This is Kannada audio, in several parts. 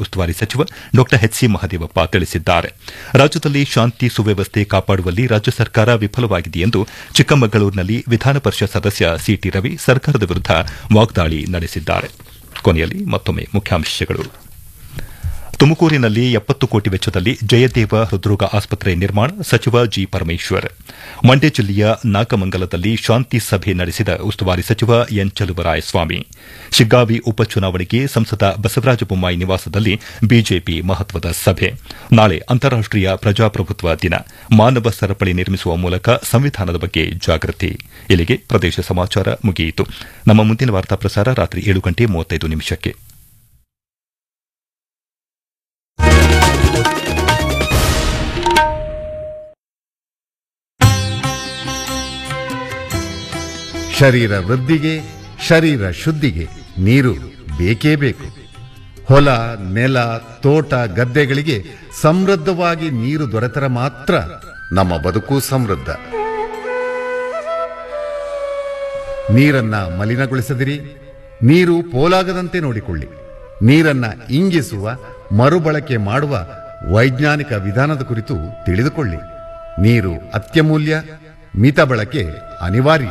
ಉಸ್ತುವಾರಿ ಸಚಿವ ಡಾ ಎಚ್ಸಿ ಮಹದೇವಪ್ಪ ತಿಳಿಸಿದ್ದಾರೆ ರಾಜ್ಯದಲ್ಲಿ ಶಾಂತಿ ಸುವ್ಯವಸ್ಥೆ ಕಾಪಾಡುವಲ್ಲಿ ರಾಜ್ಯ ಸರ್ಕಾರ ವಿಫಲವಾಗಿದೆ ಎಂದು ಚಿಕ್ಕಮಗಳೂರಿನಲ್ಲಿ ವಿಧಾನ ಪರಿಷತ್ ಸದಸ್ಯ ಸಿಟಿ ರವಿ ಸರ್ಕಾರದ ವಿರುದ್ದ ವಾಗ್ದಾಳಿ ನಡೆಸಿದ್ದಾರೆ ಕೊನೆಯಲ್ಲಿ ಮತ್ತೊಮ್ಮೆ ಮುಖ್ಯಾಂಶಗಳು ತುಮಕೂರಿನಲ್ಲಿ ಎಪ್ಪತ್ತು ಕೋಟಿ ವೆಚ್ಚದಲ್ಲಿ ಜಯದೇವ ಹೃದ್ರೋಗ ಆಸ್ಪತ್ರೆ ನಿರ್ಮಾಣ ಸಚಿವ ಜಿ ಪರಮೇಶ್ವರ್ ಮಂಡ್ಯ ಜಿಲ್ಲೆಯ ನಾಗಮಂಗಲದಲ್ಲಿ ಶಾಂತಿ ಸಭೆ ನಡೆಸಿದ ಉಸ್ತುವಾರಿ ಸಚಿವ ಎನ್ ಚಲುವರಾಯಸ್ವಾಮಿ ಶಿಗ್ಗಾವಿ ಉಪಚುನಾವಣೆಗೆ ಸಂಸದ ಬಸವರಾಜ ಬೊಮ್ಮಾಯಿ ನಿವಾಸದಲ್ಲಿ ಬಿಜೆಪಿ ಮಹತ್ವದ ಸಭೆ ನಾಳೆ ಅಂತಾರಾಷ್ಟೀಯ ಪ್ರಜಾಪ್ರಭುತ್ವ ದಿನ ಮಾನವ ಸರಪಳಿ ನಿರ್ಮಿಸುವ ಮೂಲಕ ಸಂವಿಧಾನದ ಬಗ್ಗೆ ಜಾಗೃತಿ ಇಲ್ಲಿಗೆ ಪ್ರದೇಶ ಸಮಾಚಾರ ಮುಗಿಯಿತು ನಮ್ಮ ಮುಂದಿನ ವಾರ್ತಾ ಪ್ರಸಾರ ರಾತ್ರಿ ಏಳು ಗಂಟೆ ಮೂವತ್ತೈದು ನಿಮಿಷಕ್ಕೆ ಶರೀರ ವೃದ್ಧಿಗೆ ಶರೀರ ಶುದ್ಧಿಗೆ ನೀರು ಬೇಕೇ ಬೇಕು ಹೊಲ ನೆಲ ತೋಟ ಗದ್ದೆಗಳಿಗೆ ಸಮೃದ್ಧವಾಗಿ ನೀರು ದೊರೆತರೆ ಮಾತ್ರ ನಮ್ಮ ಬದುಕು ಸಮೃದ್ಧ ನೀರನ್ನ ಮಲಿನಗೊಳಿಸದಿರಿ ನೀರು ಪೋಲಾಗದಂತೆ ನೋಡಿಕೊಳ್ಳಿ ನೀರನ್ನ ಇಂಗಿಸುವ ಮರುಬಳಕೆ ಮಾಡುವ ವೈಜ್ಞಾನಿಕ ವಿಧಾನದ ಕುರಿತು ತಿಳಿದುಕೊಳ್ಳಿ ನೀರು ಅತ್ಯಮೂಲ್ಯ ಮಿತ ಬಳಕೆ ಅನಿವಾರ್ಯ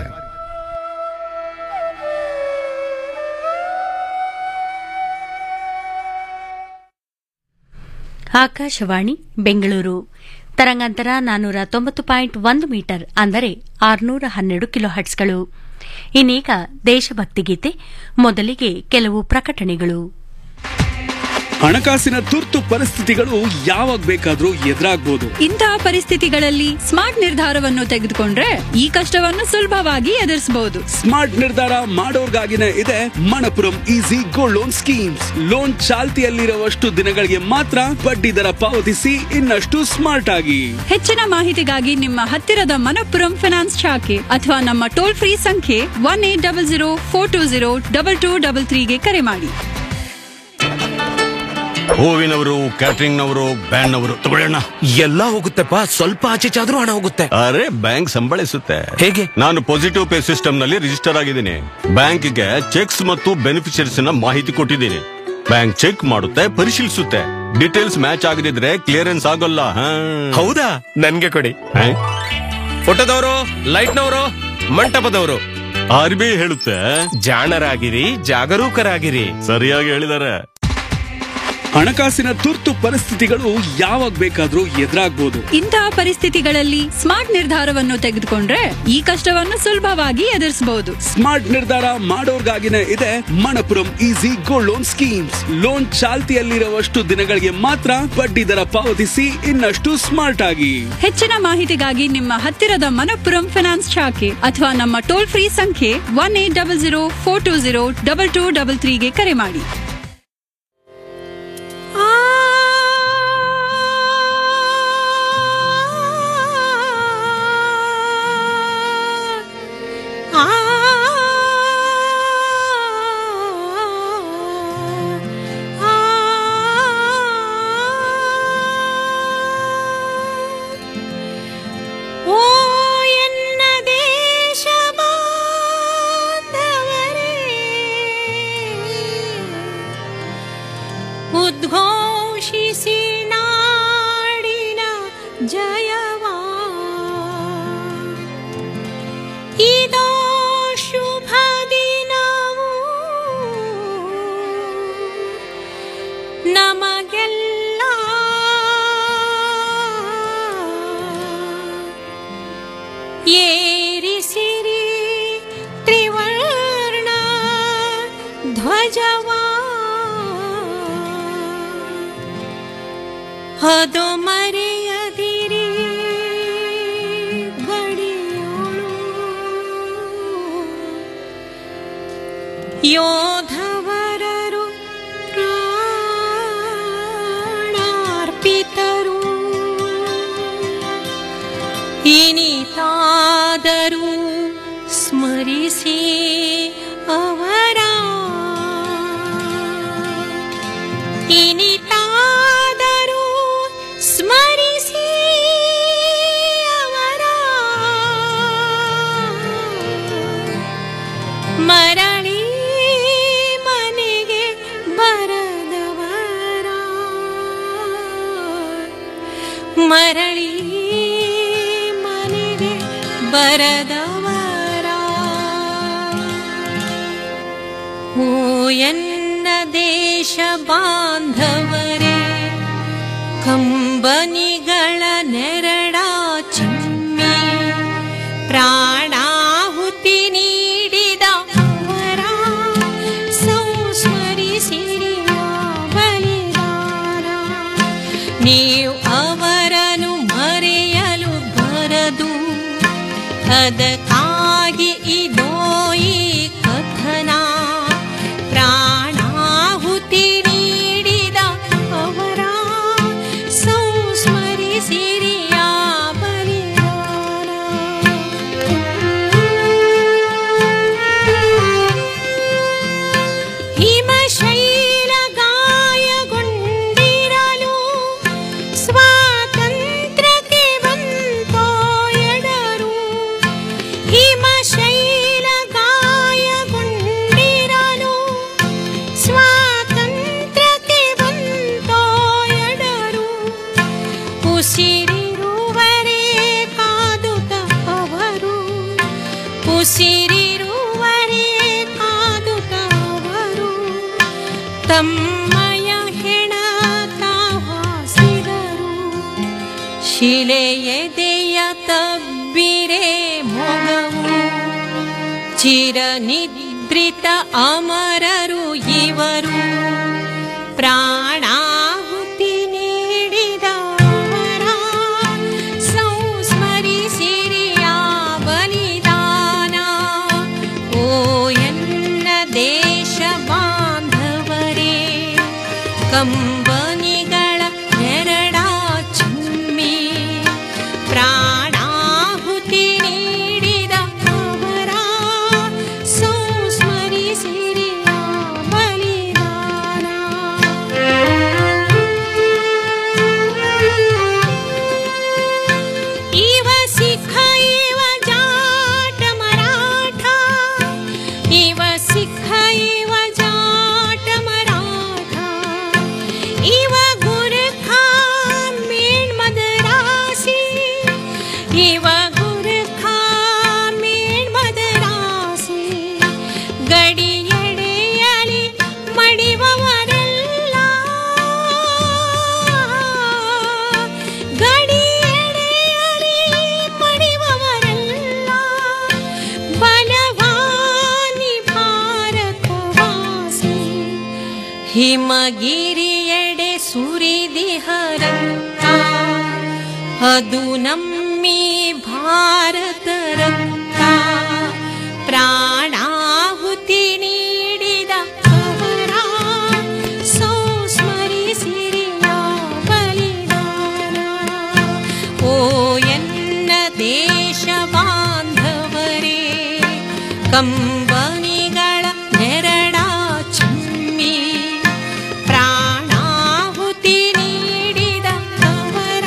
ಆಕಾಶವಾಣಿ ಬೆಂಗಳೂರು ತರಂಗಾಂತರ ನಾನ್ನೂರ ತೊಂಬತ್ತು ಪಾಯಿಂಟ್ ಒಂದು ಮೀಟರ್ ಅಂದರೆ ಆರುನೂರ ಹನ್ನೆರಡು ಕಿಲೋ ಹಟ್ಸ್ಗಳು ಇನ್ನೀಗ ದೇಶಭಕ್ತಿ ಗೀತೆ ಮೊದಲಿಗೆ ಕೆಲವು ಪ್ರಕಟಣೆಗಳು ಹಣಕಾಸಿನ ತುರ್ತು ಪರಿಸ್ಥಿತಿಗಳು ಯಾವಾಗ ಬೇಕಾದ್ರೂ ಎದುರಾಗ್ಬೋದು ಇಂತಹ ಪರಿಸ್ಥಿತಿಗಳಲ್ಲಿ ಸ್ಮಾರ್ಟ್ ನಿರ್ಧಾರವನ್ನು ತೆಗೆದುಕೊಂಡ್ರೆ ಈ ಕಷ್ಟವನ್ನು ಸುಲಭವಾಗಿ ಎದುರಿಸಬಹುದು ಸ್ಮಾರ್ಟ್ ನಿರ್ಧಾರ ಮಾಡೋರ್ಗಾಗಿನೇ ಇದೆ Manappuram easy gold loan schemes loan ಚಾಲ್ತಿಯಲ್ಲಿರುವಷ್ಟು ದಿನಗಳಿಗೆ ಮಾತ್ರ ಬಡ್ಡಿ ದರ ಪಾವತಿಸಿ ಇನ್ನಷ್ಟು ಸ್ಮಾರ್ಟ್ ಆಗಿ ಹೆಚ್ಚಿನ ಮಾಹಿತಿಗಾಗಿ ನಿಮ್ಮ ಹತ್ತಿರದ ಮನಪ್ಪುರಂ ಫೈನಾನ್ಸ್ ಶಾಖೆ ಅಥವಾ ನಮ್ಮ ಟೋಲ್ ಫ್ರೀ ಸಂಖ್ಯೆ one eight double zero four two zero double two double ತ್ರೀಗೆ ಕರೆ ಮಾಡಿ ಹೂವಿನವರು ಕ್ಯಾಟರಿಂಗ್ ನವರು ಬ್ಯಾಂಡ್ ನವರು ತಗೊಳ್ಳೋಣ ಎಲ್ಲ ಹೋಗುತ್ತೆಪ್ಪ ಸ್ವಲ್ಪ ಆಚೆ ಚಾದ್ರೂ ಹಣ ಹೋಗುತ್ತೆ ಅರೆ ಬ್ಯಾಂಕ್ ಸಂಬಳಿಸುತ್ತೆ ಹೇಗೆ ನಾನು ಪಾಸಿಟಿವ್ ಪೇ ಸಿಸ್ಟಮ್ ನಲ್ಲಿ ರಿಜಿಸ್ಟರ್ ಆಗಿದ್ದೀನಿ ಬ್ಯಾಂಕ್ಗೆ ಚೆಕ್ಸ್ ಮತ್ತು ಬೆನಿಫಿಷರೀಸ್ ನ ಮಾಹಿತಿ ಕೊಟ್ಟಿದ್ದೀನಿ ಬ್ಯಾಂಕ್ ಚೆಕ್ ಮಾಡುತ್ತೆ ಪರಿಶೀಲಿಸುತ್ತೆ ಡೀಟೇಲ್ಸ್ ಮ್ಯಾಚ್ ಆಗದಿದ್ರೆ ಕ್ಲಿಯರೆನ್ಸ್ ಆಗೋಲ್ಲ ಹಾ. ಹೌದಾ ನನ್ಗೆ ಕೊಡಿ ಹಾ? ಫೋಟೋದವರು ಲೈಟ್ನವರು ಮಂಟಪದವರು ಆರ್ ಬಿ ಐ ಹೇಳುತ್ತೆ ಜಾಣರಾಗಿರಿ ಜಾಗರೂಕರಾಗಿರಿ ಸರಿಯಾಗಿ ಹೇಳಿದ್ದಾರೆ ಹಣಕಾಸಿನ ತುರ್ತು ಪರಿಸ್ಥಿತಿಗಳು ಯಾವಾಗ ಬೇಕಾದ್ರೂ ಎದುರಾಗ್ಬೋದು ಇಂತಹ ಪರಿಸ್ಥಿತಿಗಳಲ್ಲಿ ಸ್ಮಾರ್ಟ್ ನಿರ್ಧಾರವನ್ನು ತೆಗೆದುಕೊಂಡ್ರೆ ಈ ಕಷ್ಟವನ್ನು ಸುಲಭವಾಗಿ ಎದುರಿಸಬಹುದು ಸ್ಮಾರ್ಟ್ ನಿರ್ಧಾರ ಮಾಡೋರ್ಗಾಗಿನೇ ಇದೆ Manappuram easy gold loan schemes loan ಚಾಲ್ತಿಯಲ್ಲಿರುವಷ್ಟು ದಿನಗಳಿಗೆ ಮಾತ್ರ ಬಡ್ಡಿ ದರ ಪಾವತಿಸಿ ಇನ್ನಷ್ಟು ಸ್ಮಾರ್ಟ್ ಆಗಿ ಹೆಚ್ಚಿನ ಮಾಹಿತಿಗಾಗಿ ನಿಮ್ಮ ಹತ್ತಿರದ ಮನಪ್ಪುರಂ ಫೈನಾನ್ಸ್ ಶಾಖೆ ಅಥವಾ ನಮ್ಮ ಟೋಲ್ ಫ್ರೀ ಸಂಖ್ಯೆ one eight double zero four two zero double two double ತ್ರೀಗೆ ಕರೆ ಮಾಡಿ ಓ ಎನ್ನ ದೇಶ ಬಾಂಧವರೇ ಉದ್ಘೋಷಿಸಿ ನಾಡಿನ ಜಯವಾ ಇದೋ ಶುಭ ದಿನವು ನಮಗೆಲ್ಲ ಏರಿಸಿರಿ ತ್ರಿವರ್ಣ ಧ್ವಜವಾ ಅದು ಮರೆಯದಿರಿ ಗಡಿಯೋಳು ಯೋಧವರರು ಪ್ರಾಣಾರ್ಪಿತರು ಇನಿತಾದರೂ ಸ್ಮರಿಸಿ ಅವರ ಇನಿತಾದರೂ ಸ್ಮರಿಸಿ ಅವರ ಮರಳಿ ಮನೆಗೆ ಬರದವರ ಮರಳಿ ಮನೆಗೆ ಬರದವರ ಓ ಎನ್ನ ದೇಶ ಬಾಂಧವರೇ ಕಂಬನಿಗಳ ನೆರಳ ಚಿಮ್ಮಿ ಪ್ರಾಣಾಹುತಿ ನೀಡಿದ ಅವರ ಸಂಸ್ಮರಿಸಿರಿಯ ಬಲಿದಾನ ನೀವು ಅವರನ್ನು ಮರೆಯಲು ಬರದು ಅದಕ್ಕಾಗಿ ಇದೋ ಈ ಕಥನ ಪ್ರಾಣಾಹುತಿ ನೀಡಿದ ಅವರ ಸಂಸ್ಮರಿಸಿರಿಯ ಬಲಿದಾನ ಹಿಮಶೈಲ ಗಾಯಗೊಂಡಿರಲು ಸ್ವಾತಂತ್ರ್ಯಕ್ಕೆ ಬಂತೋ ಎಡರು ಹಿಮಶೈಲ ಗಾಯಗೊಂಡಿರಲು ಸ್ವಾತಂತ್ರ್ಯಕ್ಕೆ ಬಂತೋ ಎಡರು ಉಸಿರಿರುವರೇ ಕಾದುತ ಅವರು ಉಸಿರಿರುವರೇ ಕಾದುತ ಅವರು ತಮ್ಮಯ ಹೆಣ ತಾವಾಸಿದರು ಶಿಲೆಯದೆಯ ತಬ್ಬಿರೆ ಮೊಗವು ಚಿರನಿದ್ರಿತ ಅಮರರು ಇವರು ಪ್ರಾಣಾಹುತಿ ನೀಡಿದವರ ಸಂಸ್ಮರಿಸಿರಿಯ ಬಲಿದಾನ ಓ ಎನ್ನ ದೇಶ ಬಾಂಧವರೇ ಕಂಬನಿಗಳ ನೆರಳ ಚಿಮ್ಮಿ ಪ್ರಾಣಾಹುತಿ ನೀಡಿದ ಅವರ ಸಂಸ್ಮರಿಸಿರಿಯ ಬಲಿದಾನ ಇವ ಸಿಖ ಇವ ಜಾಟ ಮರಾಠ ಇವ ಸಿಖ ಇವ ಜಾಟ ಮರಾಠ ಇವ ಗುರಖ ಮೇಣ್ ಮದರಾಸಿ ಇವ ಗುರಖ ಮೇಣ್ ಮದರಾಸಿ ಗಡಿಯಡೆಯಲಿ ಮಡಿವವರೆಲ್ಲ ಗಡಿಯಡೆಯಲಿ ಮಡಿವವರೆಲ್ಲ ಬಲವಾನಿ ಭಾರತವಾಸಿ ಹಿಮಗಿರಿಯೆಡೆ ಸುರಿದಿಹರಂತ ಅದು ನಮ್ಮಿ ಭಾರತ ರಕ್ತ ಪ್ರಾಣಾಹುತಿ ನೀಡಿದ ಅವರ ಸಂಸ್ಮರಿಸಿರಿಯ ಬಲಿದಾನ ಓ ಎನ್ನ ದೇಶ ಬಾಂಧವರೇ ಕಂಬನಿಗಳ ನೆರಳ ಚಿಮ್ಮಿ ಪ್ರಾಣಾಹುತಿ ನೀಡಿದ ಅವರ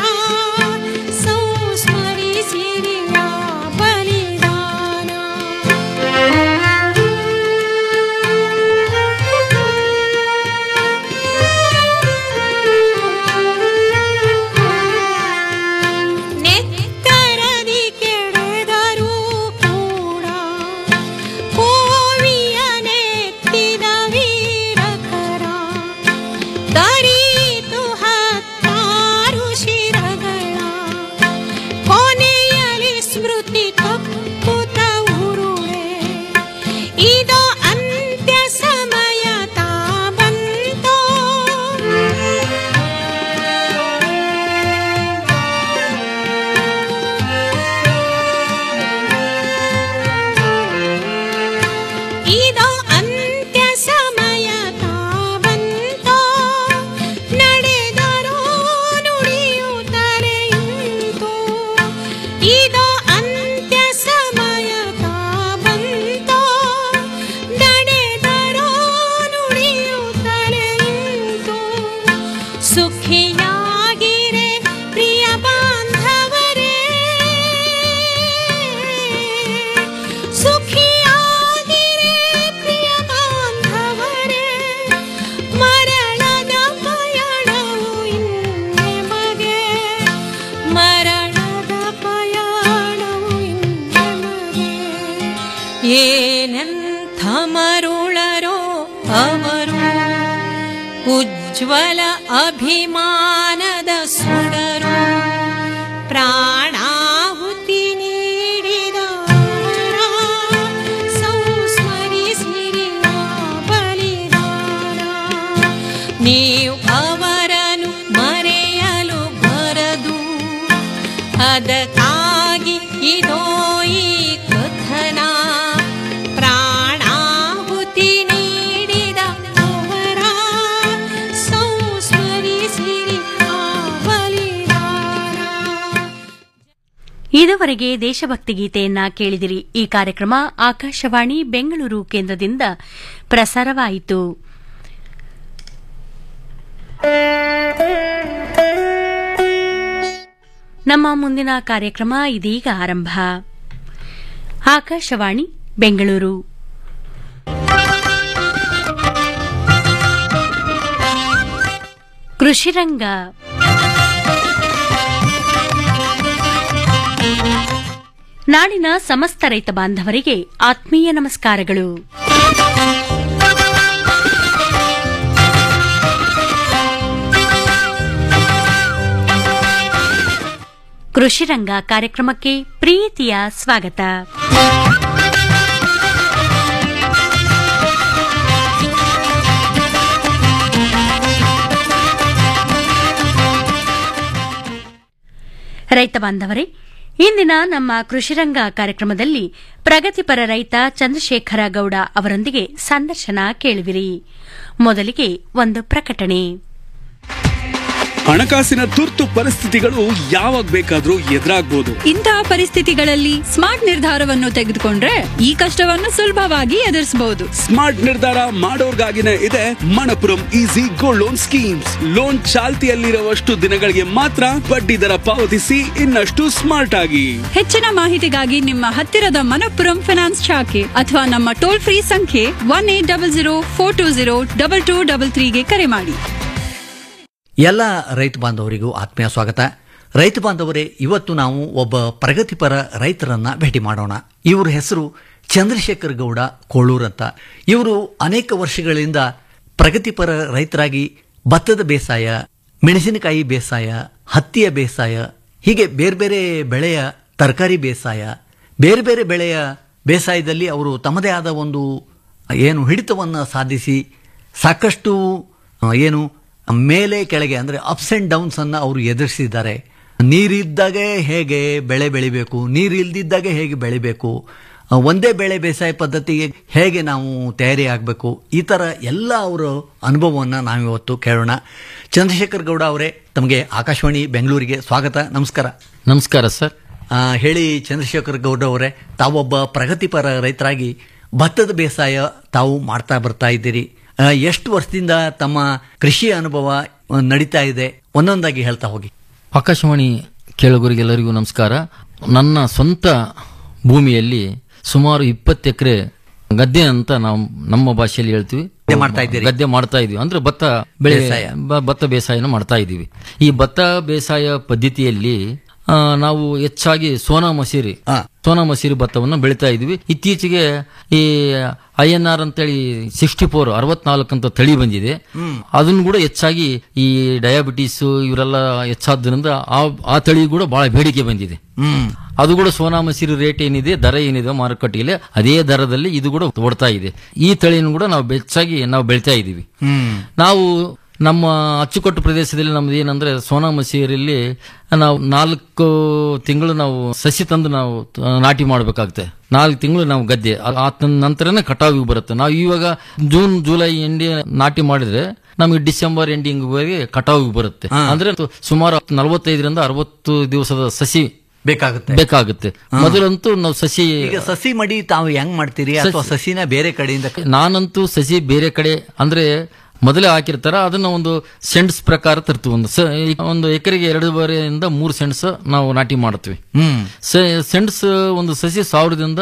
ಸಂಸ್ಮರಿಸಿರಿಯ ಬಲಿದಾನ ನೆತ್ತರದಿ ಕೆಳೆದರೂ ಕೂಡ ಕೋವಿಯ ನೆತ್ತಿದ ವೀರಕರ ತರೀತು ಹತ್ತಾರು ಶಿರಗಳ ಕೊನೆಯಲ್ಲಿ ಸ್ಮೃತಿ ತಪ್ಪುತ ಉರುಳೆ ಇದು ಅಂತ್ಯ ಸಮಯ ತಾ ಬಂತೋ ಇದು ಅಂತ್ಯ ಸಮಯ ತಾ ಬಂತೋ ನಡೆದರೋ ನುಡಿಯುತ್ತಲೇ ಇಂತು ಇದು ಅಂತ್ಯ ಸಮಯ ತಾ ಬಂತೋ ನಡೆದರೋ ನುಡಿಯುತ್ತಲೇ ಇಂತು ಸುಖಿಯಾಗಿರೆ ಪ್ರಿಯ ಬಾಂಧವರೇ ಸುಖಿಯಾಗಿರೆ ಪ್ರಿಯ ಬಾಂಧವರೇ ಮರಣದ ಪಯಣವು ಇನ್ನೆಮಗೆ ಪ್ರಜ್ವಲ ಅಭಿಮಾನದ ಸುಡರು ಪ್ರಾಣಾಹುತಿ ನೀಡಿದ ಸಂಸ್ಮರಿಸಿರಿ ಆ ಬಲಿದಾನ ನೀವು ಅವರನ್ನು ಮರೆಯಲು ಬರದು ಅದಕ್ಕಾಗಿ ಇದೋ ಈ ಕಥನ ಪ್ರಾಣಾಹುತಿ ನೀಡಿದ ಅವರ ಸಂಸ್ಮರಿಸಿರಿ ಆ ಬಲಿದಾನ ಇದುವರೆಗೆ ದೇಶಭಕ್ತಿ ಗೀತೆಯನ್ನ ಕೇಳಿದಿರಿ ಈ ಕಾರ್ಯಕ್ರಮ ಆಕಾಶವಾಣಿ ಬೆಂಗಳೂರು ಕೇಂದ್ರದಿಂದ ಪ್ರಸಾರವಾಯಿತು ನಮ್ಮ ಮುಂದಿನ ಕಾರ್ಯಕ್ರಮ ಇದೀಗ ಆರಂಭ ಆಕಾಶವಾಣಿ ಬೆಂಗಳೂರು ಕೃಷಿರಂಗ ನಾಡಿನ ಸಮಸ್ತ ರೈತ ಬಾಂಧವರಿಗೆ ಆತ್ಮೀಯ ನಮಸ್ಕಾರಗಳು ಕೃಷಿರಂಗ ಕಾರ್ಯಕ್ರಮಕ್ಕೆ ಪ್ರೀತಿಯ ಸ್ವಾಗತ ರೈತ ಬಾಂಧವರೇ ಇಂದಿನ ನಮ್ಮ ಕೃಷಿರಂಗ ಕಾರ್ಯಕ್ರಮದಲ್ಲಿ ಪ್ರಗತಿಪರ ರೈತ ಚಂದ್ರಶೇಖರ ಗೌಡ ಅವರೊಂದಿಗೆ ಸಂದರ್ಶನ ಕೇಳುವಿರಿ ಮೊದಲಿಗೆ ಒಂದು ಪ್ರಕಟಣೆ ಹಣಕಾಸಿನ ತುರ್ತು ಪರಿಸ್ಥಿತಿಗಳು ಯಾವಾಗ ಬೇಕಾದ್ರೂ ಎದುರಾಗ್ಬೋದು ಇಂತಹ ಪರಿಸ್ಥಿತಿಗಳಲ್ಲಿ ಸ್ಮಾರ್ಟ್ ನಿರ್ಧಾರವನ್ನು ತೆಗೆದುಕೊಂಡ್ರೆ ಈ ಕಷ್ಟವನ್ನು ಸುಲಭವಾಗಿ ಎದುರಿಸಬಹುದು ಸ್ಮಾರ್ಟ್ ನಿರ್ಧಾರ ಮಾಡೋರ್ಗಾಗಿನೇ ಇದೆ Manappuram easy gold loan schemes loan ಚಾಲ್ತಿಯಲ್ಲಿರುವಷ್ಟು ದಿನಗಳಿಗೆ ಮಾತ್ರ ಬಡ್ಡಿ ದರ ಪಾವತಿಸಿ ಇನ್ನಷ್ಟು ಸ್ಮಾರ್ಟ್ ಆಗಿ ಹೆಚ್ಚಿನ ಮಾಹಿತಿಗಾಗಿ ನಿಮ್ಮ ಹತ್ತಿರದ ಮನಪ್ಪುರಂ ಫೈನಾನ್ಸ್ ಶಾಖೆ ಅಥವಾ ನಮ್ಮ ಟೋಲ್ ಫ್ರೀ ಸಂಖ್ಯೆ one eight double zero four two zero double two double ತ್ರೀಗೆ ಕರೆ ಮಾಡಿ ಎಲ್ಲ ರೈತ ಬಾಂಧವರಿಗೂ ಆತ್ಮೀಯ ಸ್ವಾಗತ ರೈತ ಬಾಂಧವರೇ ಇವತ್ತು ನಾವು ಒಬ್ಬ ಪ್ರಗತಿಪರ ರೈತರನ್ನ ಭೇಟಿ ಮಾಡೋಣ ಇವ್ರ ಹೆಸರು ಚಂದ್ರಶೇಖರ್ ಗೌಡ ಕೋಳೂರ್ ಅಂತ ಇವರು ಅನೇಕ ವರ್ಷಗಳಿಂದ ಪ್ರಗತಿಪರ ರೈತರಾಗಿ ಭತ್ತದ ಬೇಸಾಯ ಮೆಣಸಿನಕಾಯಿ ಬೇಸಾಯ ಹತ್ತಿಯ ಬೇಸಾಯ ಹೀಗೆ ಬೇರೆ ಬೇರೆ ಬೆಳೆಯ ತರಕಾರಿ ಬೇಸಾಯ ಬೇರೆ ಬೇರೆ ಬೆಳೆಯ ಬೇಸಾಯದಲ್ಲಿ ಅವರು ತಮ್ಮದೇ ಆದ ಒಂದು ಏನು ಹಿಡಿತವನ್ನು ಸಾಧಿಸಿ ಸಾಕಷ್ಟು ಆ, ಏನು ಮೇಲೆ ಕೆಳಗೆ ಅಂದರೆ ಅಪ್ಸ್ ಆ್ಯಂಡ್ ಡೌನ್ಸ್ ಅನ್ನು ಅವರು ಎದುರಿಸಿದ್ದಾರೆ ನೀರಿದ್ದಾಗೆ ಹೇಗೆ ಬೆಳೆ ಬೆಳಿಬೇಕು ನೀರು ಇಲ್ದಿದ್ದಾಗೆ ಹೇಗೆ ಬೆಳಿಬೇಕು ಆ, ಒಂದೇ ಬೆಳೆ ಬೇಸಾಯ ಪದ್ಧತಿಗೆ ಹೇಗೆ ನಾವು ತಯಾರಿ ಆಗಬೇಕು ಈ ಥರ ಎಲ್ಲ ಅವರ ಅನುಭವವನ್ನು ನಾವಿವತ್ತು ಕೇಳೋಣ ಚಂದ್ರಶೇಖರ್ ಗೌಡ ಅವರೇ ತಮಗೆ ಆಕಾಶವಾಣಿ ಬೆಂಗಳೂರಿಗೆ ಸ್ವಾಗತ ನಮಸ್ಕಾರ ನಮಸ್ಕಾರ ಸರ್ ಆ, ಹೇಳಿ ಚಂದ್ರಶೇಖರ್ ಗೌಡ ಅವರೇ ತಾವೊಬ್ಬ ಪ್ರಗತಿಪರ ರೈತರಾಗಿ ಭತ್ತದ ಬೇಸಾಯ ತಾವು ಮಾಡ್ತಾ ಬರ್ತಾ ಇದ್ದೀರಿ ಆ, ಎಷ್ಟು ವರ್ಷದಿಂದ ತಮ್ಮ ಕೃಷಿ ಅನುಭವ ಆ, ನಡೀತಾ ಇದೆ ಒಂದೊಂದಾಗಿ ಹೇಳ್ತಾ ಹೋಗಿ ಆಕಾಶವಾಣಿ ಕೇಳುಗರಿಗೆಲ್ಲರಿಗೂ ನಮಸ್ಕಾರ ನನ್ನ ಸ್ವಂತ ಭೂಮಿಯಲ್ಲಿ ಸುಮಾರು ಇಪ್ಪತ್ತು ಎಕರೆ ಗದ್ದೆ ಅಂತ ನಾವು ನಮ್ಮ ಭಾಷೆಯಲ್ಲಿ ಹೇಳ್ತೀವಿ ಗದ್ದೆ ಮಾಡ್ತಾ ಇದ್ದೀರಿ? ಗದ್ದೆ ಮಾಡ್ತಾ ಇದೀವಿ ಅಂದ್ರೆ ಭತ್ತ ಬೆಳೆ ಬೇಸಾಯ. ಬ- ಭತ್ತ ಬೇಸಾಯನ ಮಾಡ್ತಾ ಇದ್ದೀವಿ ಈ ಭತ್ತ ಬೇಸಾಯ ಪದ್ಧತಿಯಲ್ಲಿ ಆ, ನಾವು ಹೆಚ್ಚಾಗಿ ಸೋನಾ ಮಸೀರಿ ಆ. ಸೋನಾ ಮಸೀರಿ ಭತ್ತವನ್ನು ಬೆಳಿತಾ ಇದ್ವಿ ಇತ್ತೀಚೆಗೆ ಈ ಐ ಎನ್ ಆರ್ ಅಂತೇಳಿ ಸಿಕ್ಸ್ಟಿ ಫೋರ್ ಅರವತ್ನಾಲ್ಕು ಅಂತ ತಳಿ ಬಂದಿದೆ ಅದನ್ನು ಕೂಡ ಹೆಚ್ಚಾಗಿ ಈ ಡಯಾಬಿಟೀಸ್ ಇವರೆಲ್ಲ ಹೆಚ್ಚಾದ್ರಿಂದ ಆ ಆ ತಳಿ ಕೂಡ ಬಹಳ ಬೇಡಿಕೆ ಬಂದಿದೆ ಹ್ಮ್ ಅದು ಕೂಡ ಸೋನಾ ಮಸೀರಿ ರೇಟ್ ಏನಿದೆ ದರ ಏನಿದೆ ಮಾರುಕಟ್ಟೆಯಲ್ಲಿ ಅದೇ ದರದಲ್ಲಿ ಇದು ಕೂಡ ಓಡ್ತಾ ಇದೆ ಈ ತಳಿಯನ್ನು ಕೂಡ ನಾವು ಹೆಚ್ಚಾಗಿ ನಾವು ಬೆಳಿತಾ ಇದ್ದೀವಿ ಹ್ಮ್ ನಾವು ನಮ್ಮ ಅಚ್ಚುಕಟ್ಟು ಪ್ರದೇಶದಲ್ಲಿ ನಮ್ದು ಏನಂದ್ರೆ ಸೋನಾ ಮಸೀರಲ್ಲಿ ನಾವು ನಾಲ್ಕು ತಿಂಗಳು ನಾವು ಸಸಿ ತಂದು ನಾವು ಆ, ನಾಟಿ ಮಾಡಬೇಕಾಗುತ್ತೆ ನಾಲ್ಕು ತಿಂಗಳು ನಾವು ಗದ್ದೆ ಆ- ಆ ತನ್- ನಂತರನೇ ಕಟಾವಿಗೆ ಬರುತ್ತೆ ನಾವು ಇವಾಗ ಜೂನ್ ಜುಲೈ ಎಂಡಿ ನಾಟಿ ಮಾಡಿದ್ರೆ ನಮಗೆ ಡಿಸೆಂಬರ್ ಎಂಡಿಂಗ್ ವರೆಗೆ ಕಟಾವಿಗೆ ಬರುತ್ತೆ ಅಂದ್ರೆ ತು- ಸುಮಾರು ನಲವತ್ತೈದರಿಂದ ಅರವತ್ತು ದಿವಸದ ಸಸಿ ಬೇಕಾಗುತ್ತೆ ಬೇಕಾಗುತ್ತೆ ಮೊದಲಂತೂ ನಾವು ಸಸಿ ಈಗ ಸಸಿ ಮಡಿ ತಾವು ಹೆಂಗ್ ಮಾಡ್ತೀರಿ ಅಥವಾ ಸಸಿನ ಬೇರೆ ಕಡೆಯಿಂದ ನಾನಂತೂ ಸಸಿ ಬೇರೆ ಕಡೆ ಅಂದ್ರೆ ಮೊದಲೇ ಹಾಕಿರ್ತಾರ ಅದನ್ನ ಒಂದು ಸೆಂಟ್ಸ್ ಪ್ರಕಾರ ತರ್ತೀವಿ ಒಂದು ಸ- ಒಂದು ಎಕರೆಗೆ ಎರಡೂವರೆಯಿಂದ ಮೂರು ಸೆಂಟ್ಸ್ ನಾವು ನಾಟಿ ಮಾಡ್ತೀವಿ ಹ್ಮ್ ಸೆ- ಸೆಂಟ್ಸ್ ಒಂದು ಸಸಿ ಸಾವಿರದಿಂದ